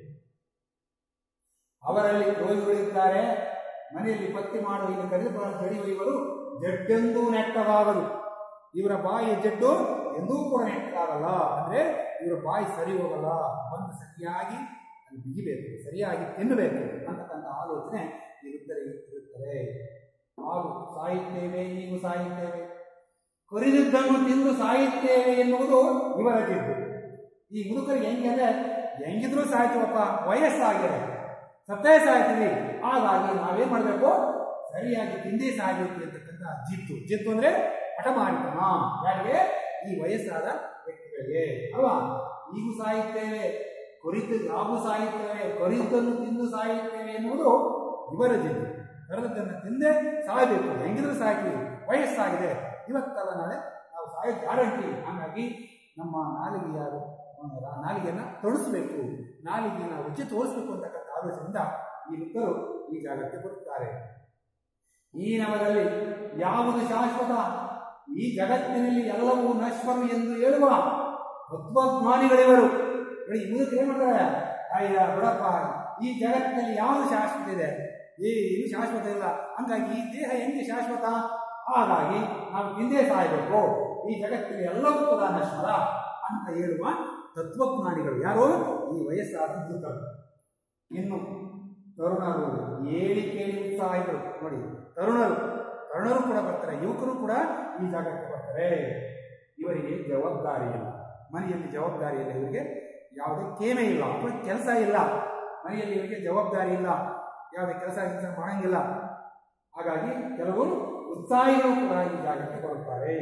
ಅವರಲ್ಲಿ ರೋಗಿಗಳಿದ್ದಾರೆ ಮನೆಯಲ್ಲಿ ಪತ್ತೆ ಮಾಡುವ ಈಗ ಕರಿದ ಪದಾರ್ಥ ಜಡಿಯುವ ಇವರು ಜಡ್ಡೆಂದೂ ನೆಟ್ಟಗಾಗದು ಇವರ ಬಾಯಿ ಜಡ್ಡು ಎಂದೂ ಕೂಡ ನೆಟ್ಟಗಾಗಲ್ಲ ಅಂದ್ರೆ ಇವರ ಬಾಯಿ ಸರಿ ಹೋಗಲ್ಲ ಬಂದು ಸರಿಯಾಗಿ ಅಲ್ಲಿ ಬಿಗಿಬೇಕು ಸರಿಯಾಗಿ ತಿನ್ನಬೇಕು ಅಂತಕ್ಕಂಥ ಆಲೋಚನೆ ಈ ವೃದ್ಧರಿಗೆ ಇರುತ್ತದೆ ಹಾಗೂ ಸಾಯುತ್ತೇವೆ ನೀವು ಸಾಯುತ್ತೇವೆ ಕೊರಿದಿದ್ದನ್ನು ತಿಂದು ಸಾಯುತ್ತೇವೆ ಎನ್ನುವುದು ಇವರ ಜಿದ್ದು ಈ ಮುದುಕರಿಗೆ ಹೆಂಗೆ ಅಂದ್ರೆ ಹೆಂಗಿದ್ರು ಸಾಯ್ತೀವಪ್ಪ ವಯಸ್ಸಾಗಿದೆ ಸತ್ತೇ ಸಾಯ್ತೀವಿ ಹಾಗಾಗಿ ನಾವೇನ್ ಮಾಡಬೇಕು ಸರಿಯಾಗಿ ತಿಂಡಿ ಸಾಯ್ಬೇಕು ಅಂತಕ್ಕಂಥ ಜಿತ್ತು ಜಿತ್ತು ಅಂದ್ರೆ ಹಠಮಾರಿತನ ಯಾರಿಗೆ ಈ ವಯಸ್ಸಾದ ವ್ಯಕ್ತಿಗಳಿಗೆ ಅಲ್ವಾ ಈಗೂ ಸಾಯುತ್ತೇವೆ ಕೊರಿತು ಯಾಗೂ ಸಾಯುತ್ತೇವೆ ಕೊರಿತನ್ನು ತಿಂದು ಸಾಯುತ್ತೇವೆ ಎನ್ನುವುದು ಇವರ ಜಿದ್ದು ಕರೆದದ್ದನ್ನು ತಿಂದೇ ಸಾಯಬೇಕು ಹೆಂಗಿದ್ರು ಸಾಯ್ತೀವಿ ವಯಸ್ಸಾಗಿದೆ ಇವತ್ತಲ್ಲ ನಾಳೆ ನಾವು ಸಾಯೋ ಗ್ಯಾರಂಟಿ ಹಾಗಾಗಿ ನಮ್ಮ ನಾಲಿಗೆಯ ಆ, ನಾಲಿಗೆಯನ್ನ ತೊಡಸ್ಬೇಕು ನಾಲಿಗೆಯನ್ನ ರುಚಿ ತೋರಿಸ್ಬೇಕು ಅಂತಕ್ಕಂಥ ಆಲೋಚನೆಯಿಂದ ಈ ವೃತ್ತರು ಈ ಜಾಗಕ್ಕೆ ಬರುತ್ತಾರೆ ಈ ನವದಲ್ಲಿ ಯಾವುದು ಶಾಶ್ವತ ಈ ಜಗತ್ತಿನಲ್ಲಿ ಎಲ್ಲವೂ ನಶ್ವರು ಎಂದು ಹೇಳುವ ತತ್ವಜ್ಞಾನಿಗಳಿವರು ನೋಡಿ ಇವರು ಏನ್ ಮಾಡ್ತಾರೆ ಅಯ್ಯ ಬಿಡಪ್ಪ ಈ ಜಗತ್ತಿನಲ್ಲಿ ಯಾವುದು ಶಾಶ್ವತ ಇದೆ ಈ ಇದು ಶಾಶ್ವತ ಇಲ್ಲ ಹಂಗಾಗಿ ಈ ದೇಹ ಹೆಂಗೆ ಶಾಶ್ವತ ಹಾಗಾಗಿ ನಾವು ಹಿಂದೆ ಸಾಯಬೇಕು ಈ ಜಗತ್ತಿನಲ್ಲಿ ಎಲ್ಲವೂ ಕೂಡ ನಶ್ವರ ಅಂತ ಹೇಳುವ ತತ್ವಜ್ಞಾನಿಗಳು ಯಾರು ಈ ವಯಸ್ಸಾದ ಮೃತರು ಇನ್ನು ತರುಣರು ಏಳಿ ಕೇಳಿ ಉತ್ಸಾಹಿಗಳು ನೋಡಿ ತರುಣರು ತರುಣರು ಕೂಡ ಬರ್ತಾರೆ ಯುವಕರು ಕೂಡ ಈ ಜಾಗಕ್ಕೆ ಬರ್ತಾರೆ ಇವರಿಗೆ ಜವಾಬ್ದಾರಿ ಇಲ್ಲ ಮನೆಯಲ್ಲಿ ಜವಾಬ್ದಾರಿ ಇಲ್ಲ ಇವರಿಗೆ ಯಾವುದೇ ಕೇಮೆ ಇಲ್ಲ ಅಥವಾ ಕೆಲಸ ಇಲ್ಲ ಮನೆಯಲ್ಲಿ ಇವರಿಗೆ ಜವಾಬ್ದಾರಿ ಇಲ್ಲ ಯಾವುದೇ ಕೆಲಸ ಕೆಲಸ ಮಾಡಂಗಿಲ್ಲ ಹಾಗಾಗಿ ಕೆಲವರು ಉತ್ಸಾಹಿಗಳು ಕೂಡ ಈ ಜಾಗಕ್ಕೆ ಬರುತ್ತಾರೆ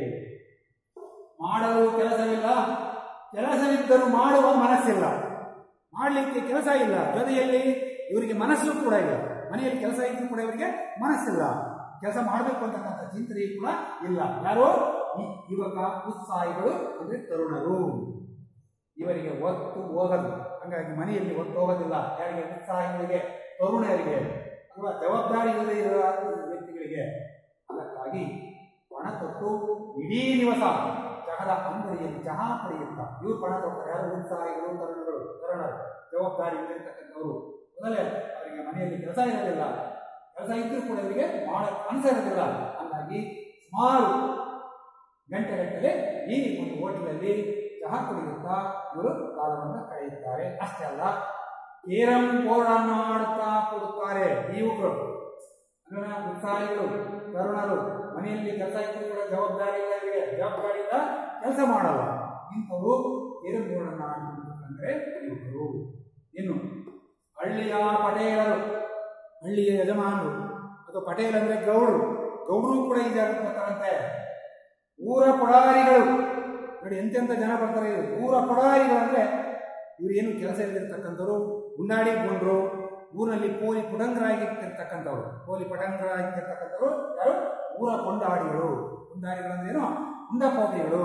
ಮಾಡಲು ಕೆಲಸವಿಲ್ಲ ಕೆಲಸವಿದ್ದರೂ ಮಾಡುವ ಮನಸ್ಸಿಲ್ಲ ಮಾಡಲಿಕ್ಕೆ ಕೆಲಸ ಇಲ್ಲ ಜೊತೆಯಲ್ಲಿ ಇವರಿಗೆ ಮನಸ್ಸು ಕೂಡ ಇಲ್ಲ ಮನೆಯಲ್ಲಿ ಕೆಲಸ ಇದ್ರೂ ಕೂಡ ಇವರಿಗೆ ಮನಸ್ಸಿಲ್ಲ ಕೆಲಸ ಮಾಡಬೇಕು ಅಂತಕ್ಕಂಥ ಚಿಂತನೆ ಕೂಡ ಇಲ್ಲ ಯಾರು ಈ ಯುವಕ ಉತ್ಸಾಹಿಗಳು ಅಂದ್ರೆ ತರುಣರು ಇವರಿಗೆ ಒತ್ತು ಹೋಗದು ಹಾಗಾಗಿ ಮನೆಯಲ್ಲಿ ಒತ್ತು ಹೋಗೋದಿಲ್ಲ ಯಾರಿಗೆ ಉತ್ಸಾಹಿಗಳಿಗೆ ತರುಣರಿಗೆ ಅಥವಾ ಜವಾಬ್ದಾರಿ ಇಲ್ಲದೆ ಇರುವ ವ್ಯಕ್ತಿಗಳಿಗೆ ಅದಕ್ಕಾಗಿ ಪಣ ತೊಟ್ಟು ಇಡೀ ದಿವಸ ಚಹದ ಅಂಗಡಿಯಲ್ಲಿ ಚಹಾ ಪಡೆಯುತ್ತಾ ಇವ್ರು ಪಣ ತೊಡ್ತಾರೆ ಯಾರು ಉತ್ಸಾಹಿಗಳು ತರುಣಗಳು ತರುಣರು ಜವಾಬ್ದಾರಿ ಇಲ್ಲಿರ್ತಕ್ಕಂಥವ್ರು ಮೊದಲೇ ಅವರಿಗೆ ಮನೆಯಲ್ಲಿ ಕೆಲಸ ಇರೋದಿಲ್ಲ ಕೆಲಸ ಇದ್ರೂ ಕೂಡ ಇವರಿಗೆ ಬಹಳ ಕನಸ ಇರೋದಿಲ್ಲ ಹಾಗಾಗಿ ಸುಮಾರು ಗಂಟೆ ಗಂಟೆಗೆ ಈ ಒಂದು ಹೋಟೆಲಲ್ಲಿ ಚಹಾ ಕುಡಿಯುತ್ತಾ ಇವರು ಕಾಲವನ್ನು ಕಳೆಯುತ್ತಾರೆ ಅಷ್ಟೇ ಅಲ್ಲ ಕೇರಂ ಬೋರ್ಡನ್ನು ಆಡುತ್ತಾ ಕೊಡುತ್ತಾರೆ ಈ ಯುವಕರು ಅಂದ್ರೆ ಉತ್ಸಾಹಿಗಳು ತರುಣರು ಮನೆಯಲ್ಲಿ ಕೆಲಸ ಇದ್ರೂ ಕೂಡ ಜವಾಬ್ದಾರಿ ಇಲ್ಲ ಇವರಿಗೆ ಜವಾಬ್ದಾರಿ ಇಲ್ಲ ಕೆಲಸ ಮಾಡಲ್ಲ ಇಂಥವರು ಕೇರಂ ಬೋರ್ಡನ್ನು ಆಡುತ್ತಂದ್ರೆ ಯುವಕರು ಇನ್ನು ಹಳ್ಳಿಯ ಪಟೇಲರು ಹಳ್ಳಿಯ ಯಜಮಾನರು ಅಥವಾ ಪಟೇಲ್ ಅಂದ್ರೆ ಗೌಡರು ಗೌಡರು ಕೂಡ ಈ ಜಾಗಕ್ಕೆ ಬರ್ತಾರಂತೆ ಊರ ಪುಡಾರಿಗಳು ನೋಡಿ ಎಂತೆಂಥ ಜನ ಬರ್ತಾರೆ ಇವ್ರು. ಊರ ಪುಡಾರಿಗಳು ಅಂದ್ರೆ ಇವ್ರು ಏನು ಕೆಲಸ ಇಲ್ದಿರ್ತಕ್ಕಂಥವ್ರು ಉಂಡಾಡಿ ಗೊಂಡ್ರು ಊರಿನಲ್ಲಿ ಪೋಲಿ ಪುಡಂಗರಾಗಿರ್ತಕ್ಕಂಥವ್ರು ಪೋಲಿ ಪಡಂಗರಾಗಿರ್ತಕ್ಕಂಥವ್ರು ಯಾರು ಊರ ಕೊಂಡಾಡಿಗಳು ಕೊಂಡಾಡಿಗಳು ಅಂದ್ರೆ ಏನು ಉಂಡಪೋತಿಗಳು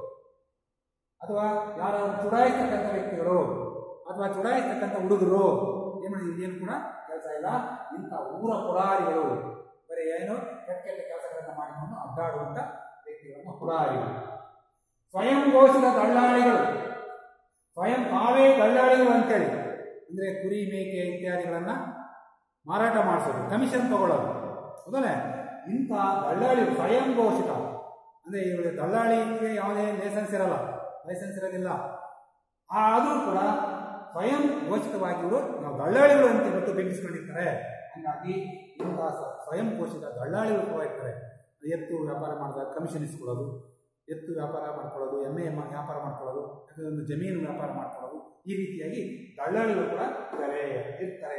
ಅಥವಾ ಯಾರಾದ್ರೂ ಚುಡಾಯಿಸ್ತಕ್ಕಂಥ ವ್ಯಕ್ತಿಗಳು ಅಥವಾ ಚುಡಾಯಿಸ್ತಕ್ಕಂಥ ಹುಡುಗರು ಏನು ಮಾಡಿದ್ರು ಏನು ಕೂಡ ಕೆಲಸ ಇಲ್ಲ ಇಂಥ ಊರ ಪುಡಾರಿಗಳು ಬರೀ ಏನು ಕೆಟ್ಟ ಕೆಟ್ಟ ಕೆಲಸಗಳನ್ನು ಮಾಡಿಕೊಂಡು ಅಡ್ಡಾಡುವಂಥ ವ್ಯಕ್ತಿಗಳನ್ನು ಪುಡಾರಿಗಳು ಸ್ವಯಂ ಘೋಷಿತ ದಳ್ಳಾಳಿಗಳು ಸ್ವಯಂ ತಾವೇ ದಳ್ಳಾಳಿಗಳು ಅಂತೇಳಿ ಅಂದ್ರೆ ಕುರಿ ಮೇಕೆ ಇತ್ಯಾದಿಗಳನ್ನ ಮಾರಾಟ ಮಾಡಿಸೋದು ಕಮಿಷನ್ ತಗೊಳ್ಳೋದು ಹೌದಲ್ಲ ಇಂಥ ದಳ್ಳಾಳಿ ಸ್ವಯಂ ಘೋಷಿತ ಅಂದ್ರೆ ಇವರು ದಳ್ಳಾಳಿಗೆ ಯಾವುದೇ ಲೈಸೆನ್ಸ್ ಇರಲ್ಲ ಲೈಸೆನ್ಸ್ ಇರೋದಿಲ್ಲ ಆದರೂ ಕೂಡ ಸ್ವಯಂ ಘೋಷಿತವಾಗಿ ಇವರು ನಾವು ದಳ್ಳಾಳಿಗಳು ಅಂತ ಇವತ್ತು ಬಿಂಬಿಸ್ಕೊಂಡಿರ್ತಾರೆ ಹಾಗಾಗಿ ಇಂಥ ಸ- ಸ್ವಯಂ ಘೋಷಿತ ದಳ್ಳಾಳಿಗಳು ಕೂಡ ಇರ್ತಾರೆ ಎತ್ತು ವ್ಯಾಪಾರ ಮಾಡಿದಾಗ ಕಮಿಷನ್ ಇಸ್ಕೊಳ್ಳೋದು ಎತ್ತು ವ್ಯಾಪಾರ ಮಾಡ್ಕೊಳ್ಳೋದು ಎಮ್ಮೆ ಮ- ವ್ಯಾಪಾರ ಮಾಡ್ಕೊಳ್ಳೋದು ಅಥವಾ ಒಂದು ಜಮೀನು ವ್ಯಾಪಾರ ಮಾಡ್ಕೊಳ್ಳೋದು ಈ ರೀತಿಯಾಗಿ ದಳ್ಳಾಳಿಗಳು ಕೂಡ ಇದ್ದಾರೆ ಇರ್ತಾರೆ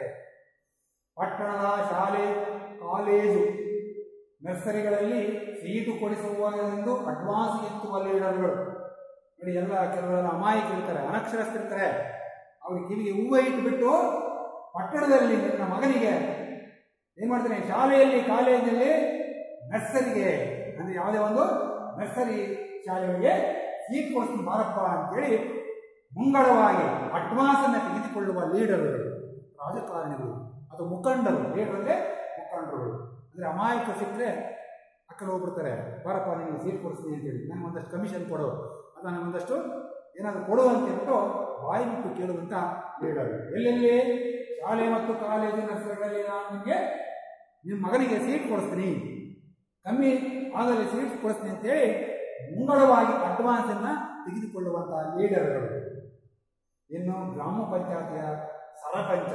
ಪಟ್ಟಣದ ಶಾಲೆ ಕಾಲೇಜು ನರ್ಸರಿಗಳಲ್ಲಿ ಸೀಟು ಕೊಡಿಸುವುದೆಂದು ಅಡ್ವಾನ್ಸ್ ಎತ್ತುವ ಲೀಡರ್ಗಳು ನೋಡಿ ಎಲ್ಲ ಕೆಲವೆಲ್ಲ ಅಮಾಯಕರಿರ್ತಾರೆ ಅನಕ್ಷರಸ್ಥರಿರ್ತಾರೆ ಅವ್ರಿಗೆ ಕಿವಿಗೆ ಹೂವು ಇಟ್ಬಿಟ್ಟು ಪಟ್ಟಣದಲ್ಲಿ ನಿನ್ನ ಮಗನಿಗೆ ಏನ್ ಮಾಡ್ತಾನೆ ಶಾಲೆಯಲ್ಲಿ ಕಾಲೇಜಲ್ಲಿ ನರ್ಸರಿಗೆ ಅಂದ್ರೆ ಯಾವುದೇ ಒಂದು ನರ್ಸರಿ ಶಾಲೆಗಳಿಗೆ ಸೀಟ್ ಕೊಡಿಸ್ತೀನಿ ಬಾರಪ್ಪ ಅಂತೇಳಿ ಮುಂಗಡವಾಗಿ ಅಡ್ವಾನ್ಸ್ ಅನ್ನ ತೆಗೆದುಕೊಳ್ಳುವ ಲೀಡರ್ಗಳು ರಾಜಕಾರಣಿಗಳು ಅಥವಾ ಮುಖಂಡರು ಲೀಡರ್ ಅಂದ್ರೆ ಮುಖಂಡರುಗಳು ಅಂದ್ರೆ ಅಮಾಯಕ ಸಿಕ್ಕರೆ ಆ ಕಡೆ ಹೋಗ್ಬಿಡ್ತಾರೆ ಬಾರಪ್ಪ ನಿಮಗೆ ಸೀಟ್ ಕೊಡಿಸ್ತೀನಿ ಅಂತೇಳಿ ನನಗೆ ಒಂದಷ್ಟು ಕಮಿಷನ್ ಕೊಡು ಅಥವಾ ನನಗೆ ಒಂದಷ್ಟು ಏನಾದರೂ ಕೊಡು ಅಂತ ಹೇಳ್ಬಿಟ್ಟು ಬಾಯಿ ಬಿಟ್ಟು ಕೇಳುವಂತ ಲೀಡರ್ ಎಲ್ಲೆಲ್ಲಿ ಶಾಲೆ ಮತ್ತು ಕಾಲೇಜು ನರ್ಸರಿಗಳಲ್ಲಿ ನಾನು ನಿಮಗೆ ನಿಮ್ಮ ಮಗನಿಗೆ ಸೀಟ್ ಕೊಡಿಸ್ತೀನಿ ಕಮ್ಮಿ ಆಗಲಿ ಸೀಟ್ ಕೊಡಿಸ್ತೀನಿ ಅಂತೇಳಿ ಮುಂಗಡವಾಗಿ ಅಡ್ವಾನ್ಸ್ ಅನ್ನ ತೆಗೆದುಕೊಳ್ಳುವಂತಹ ಲೀಡರ್ಗಳು ಇನ್ನು ಗ್ರಾಮ ಪಂಚಾಯತಿಯ ಸರಪಂಚ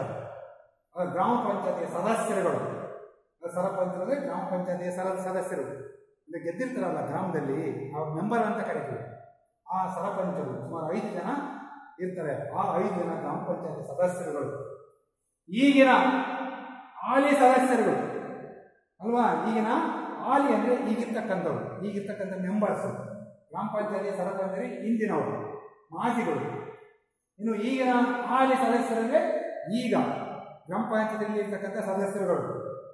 ಆ ಗ್ರಾಮ ಪಂಚಾಯತಿಯ ಸದಸ್ಯರುಗಳು ಆ ಸರಪಂಚರು ಅಂದ್ರೆ ಗ್ರಾಮ ಪಂಚಾಯತಿಯ ಸರ ಸದಸ್ಯರು ಅಂದ್ರೆ ಗೆದ್ದಿರ್ತಾರಲ್ಲ ಗ್ರಾಮದಲ್ಲಿ ಆ ಮೆಂಬರ್ ಅಂತ ಕರಿತೀವಿ ಆ ಸರಪಂಚರು ಸುಮಾರು ಐದು ಜನ ಇರ್ತಾರೆ ಆ ಐದು ಜನ ಗ್ರಾಮ ಪಂಚಾಯತ್ ಸದಸ್ಯರುಗಳು ಈಗಿನ ಹಾಲಿ ಸದಸ್ಯರುಗಳು ಅಲ್ವಾ ಈಗಿನ ಹಾಲಿ ಅಂದ್ರೆ ಈಗಿರ್ತಕ್ಕಂಥವ್ರು ಈಗಿರ್ತಕ್ಕಂಥ ಮೆಂಬರ್ಸ್ ಗ್ರಾಮ ಪಂಚಾಯತಿ ಸರಪಂಚರಿ ಹಿಂದಿನವರು ಮಾಜಿಗಳು ಇನ್ನು ಈಗಿನ ಹಾಲಿ ಸದಸ್ಯರಂದ್ರೆ ಈಗ ಗ್ರಾಮ ಪಂಚಾಯತಿಯಲ್ಲಿ ಇರ್ತಕ್ಕಂಥ ಸದಸ್ಯರುಗಳು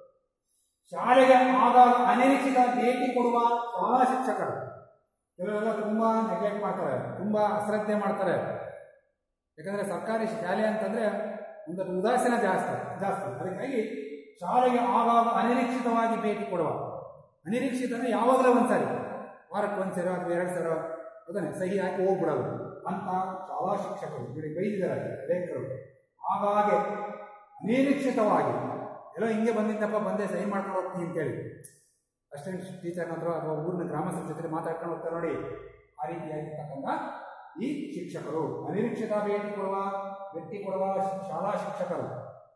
ಶಾಲೆಗೆ ಆಗಾಗ ಅನಿರೀಕ್ಷಿತ ಭೇಟಿ ಕೊಡುವ ಶಾಲಾ ಶಿಕ್ಷಕರು ಕೆಲವೆಲ್ಲ ತುಂಬಾ ನೆಗ್ಲೆಕ್ಟ್ ಮಾಡ್ತಾರೆ ತುಂಬಾ ಅಶ್ರದ್ಧೆ ಮಾಡ್ತಾರೆ ಯಾಕಂದ್ರೆ ಸರ್ಕಾರಿ ಶಾಲೆ ಅಂತಂದ್ರೆ ಒಂದಷ್ಟು ಉದಾಸೀನ ಜಾಸ್ತಿ ಜಾಸ್ತಿ ಅದಕ್ಕಾಗಿ ಶಾಲೆಗೆ ಆಗಾಗ ಅನಿರೀಕ್ಷಿತವಾಗಿ ಭೇಟಿ ಕೊಡುವ ಅನಿರೀಕ್ಷಿತ ಅಂದ್ರೆ ಯಾವಾಗಲೂ ಒಂದ್ಸರಿ ವಾರಕ್ಕೆ ಒಂದ್ಸರಿ ಅಥವಾ ಎರಡು ಸಲ ಅದನ್ನೇ ಸಹಿ ಹಾಕಿ ಹೋಗ್ಬಿಡೋದು ಅಂತ ಶಾಲಾ ಶಿಕ್ಷಕರು ನೋಡಿ ಬೈದಿದ್ದಾರೆ ಲೇಖಕರು ಆಗಾಗೆ ಅನಿರೀಕ್ಷಿತವಾಗಿ ಎಲ್ಲೋ ಹಿಂಗೆ ಬಂದಿದ್ದಪ್ಪ ಬಂದೆ ಸಹಿ ಮಾಡ್ಕೊಂಡು ಹೋಗ್ತೀನಿ ಅಂತೇಳಿ ಅಸಿಸ್ಟೆಂಟ್ ಟೀಚರ್ನ ಹತ್ರ ಅಥವಾ ಊರಿನ ಗ್ರಾಮಸ್ಥರ ಜೊತೆ ಮಾತಾಡ್ಕೊಂಡು ಹೋಗ್ತಾರೆ ನೋಡಿ ಆ ರೀತಿಯಾಗಿರ್ತಕ್ಕಂಥ ಈ ಶಿಕ್ಷಕರು ಅನಿರೀಕ್ಷಿತ ಭೇಟಿ ಕೊಡುವ ಭೇಟಿ ಕೊಡುವ ಶಿ- ಶಾಲಾ ಶಿಕ್ಷಕರು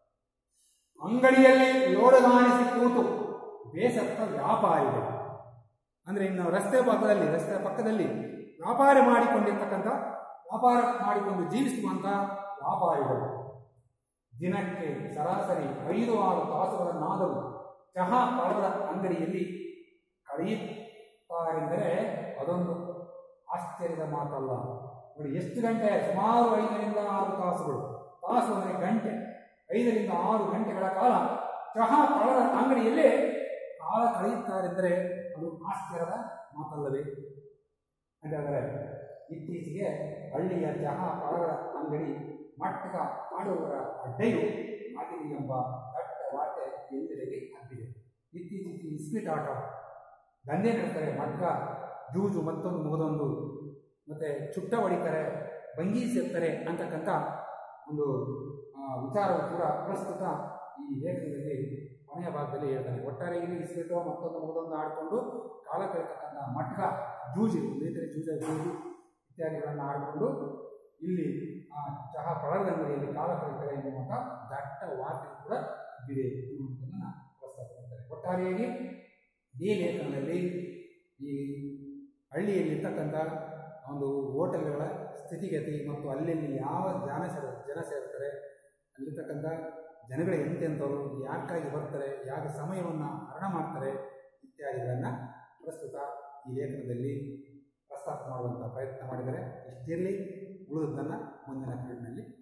ಅಂಗಡಿಯಲ್ಲಿ ಲೋಡಗಾಣಿಸಿ ಕೂತು ಬೇಸತ್ತ ವ್ಯಾಪಾರಿಗಳು ಅಂದ್ರೆ ಇನ್ನು ರಸ್ತೆ ಭಾಗದಲ್ಲಿ ರಸ್ತೆ ಪಕ್ಕದಲ್ಲಿ ವ್ಯಾಪಾರ ಮಾಡಿಕೊಂಡಿರ್ತಕ್ಕಂಥ ವ್ಯಾಪಾರ ಮಾಡಿಕೊಂಡು ಜೀವಿಸುವಂತ ವ್ಯಾಪಾರಿಗಳು ದಿನಕ್ಕೆ ಸರಾಸರಿ ಐದು ಆರು ತಾಸುಗಳನ್ನಾದರೂ ಚಹಾ ಪಳದ ಅಂಗಡಿಯಲ್ಲಿ ಕಳೆಯುತ್ತಾರೆಂದರೆ ಅದೊಂದು ಆಶ್ಚರ್ಯದ ಮಾತಲ್ಲ ನೋಡಿ ಎಷ್ಟು ಗಂಟೆ ಸುಮಾರು ಐದರಿಂದ ಆರು ತಾಸುಗಳು ತಾಸು ಅಂದರೆ ಗಂಟೆ ಐದರಿಂದ ಆರು ಗಂಟೆಗಳ ಕಾಲ ಚಹಾ ಪಳದ ಅಂಗಡಿಯಲ್ಲೇ ಕಾಲ ಕಳೆಯುತ್ತಾರೆಂದರೆ ಅದು ಆಶ್ಚರ್ಯದ ಮಾತಲ್ಲವೇ ಹಾಗಾದರೆ ಇತ್ತೀಚೆಗೆ ಹಳ್ಳಿಯ ಚಹಾ ಪಳಗಳ ಅಂಗಡಿ ಮಟ್ಟಕ ಮಾಡುವವರ ಅಡ್ಡೆಯು ಆಗಿದೆ ಎಂಬ ದಟ್ಟ ವಾರ್ತೆ ಎಲ್ಲೆಡೆಗೆ ಹಬ್ಬಿದೆ ಇತ್ತೀಚೆಗೆ ಇಸ್ಪಿಟ್ ಆಟ ದಂಧೆ ನಡೆಸ್ತಾರೆ ಮಟ್ಕ ಜೂಜು ಮತ್ತೊಂದು ಮುಗದೊಂದು ಮತ್ತೆ ಚುಟ್ಟ ಹೊಡಿತಾರೆ ಭಂಗಿ ಸೇರ್ತಾರೆ ಅಂತಕ್ಕಂಥ ಒಂದು ಆ, ವಿಚಾರವು ಕೂಡ ಪ್ರಸ್ತುತ ಈ ಲೇಖನದಲ್ಲಿ ಕೊನೆಯ ಭಾಗದಲ್ಲಿ ಹೇಳ್ತಾನೆ ಒಟ್ಟಾರೆ ಇಲ್ಲಿ ಇಸ್ಬಿಟ್ಟು ಮತ್ತೊಂದು ಮುಗದೊಂದು ಆಡಿಕೊಂಡು ಕಾಲ ಕಳೆತಕ್ಕಂಥ ಮಟ್ಕ ಜೂಜು ಒಂದು ರೀತಿಯ ಜೂಜ ಜೂಜು ಇತ್ಯಾದಿಗಳನ್ನು ಆಡಿಕೊಂಡು ಇಲ್ಲಿ ಆ ಚಹಾ ಪಳದಂಗಡಿಯಲ್ಲಿ ಕಾಲ ಕಳೀತಾರೆ ಎನ್ನುವಂಥ ದಟ್ಟ ವಾರ್ತೆ ಕೂಡ ಇದೆ ಎನ್ನುವಂಥದ್ದನ್ನು ಪ್ರಸ್ತಾಪ ಮಾಡ್ತಾರೆ ಒಟ್ಟಾರೆಯಾಗಿ ಈ ಲೇಖನದಲ್ಲಿ ಈ ಹಳ್ಳಿಯಲ್ಲಿರ್ತಕ್ಕಂಥ ಒಂದು ಹೋಟೆಲ್ಗಳ ಸ್ಥಿತಿಗತಿ ಮತ್ತು ಅಲ್ಲಲ್ಲಿ ಯಾವ ಜನ ಸೇರ ಜನ ಸೇರ್ತಾರೆ ಅಲ್ಲಿರ್ತಕ್ಕಂಥ ಜನಗಳು ಎಂತೆಂಥವ್ರು ಯಾಕಾಗಿ ಬರ್ತಾರೆ ಯಾವ ಸಮಯವನ್ನು ಹರಣ ಮಾಡ್ತಾರೆ ಇತ್ಯಾದಿಗಳನ್ನು ಪ್ರಸ್ತುತ ಈ ಲೇಖನದಲ್ಲಿ ಪ್ರಸ್ತಾಪ ಮಾಡುವಂಥ ಪ್ರಯತ್ನ ಮಾಡಿದರೆ ಇಷ್ಟಿರಲಿ ಉಳಿದದ್ದನ್ನು ಮುಂದಿನ ಪೀರಿಯಡ್ನಲ್ಲಿ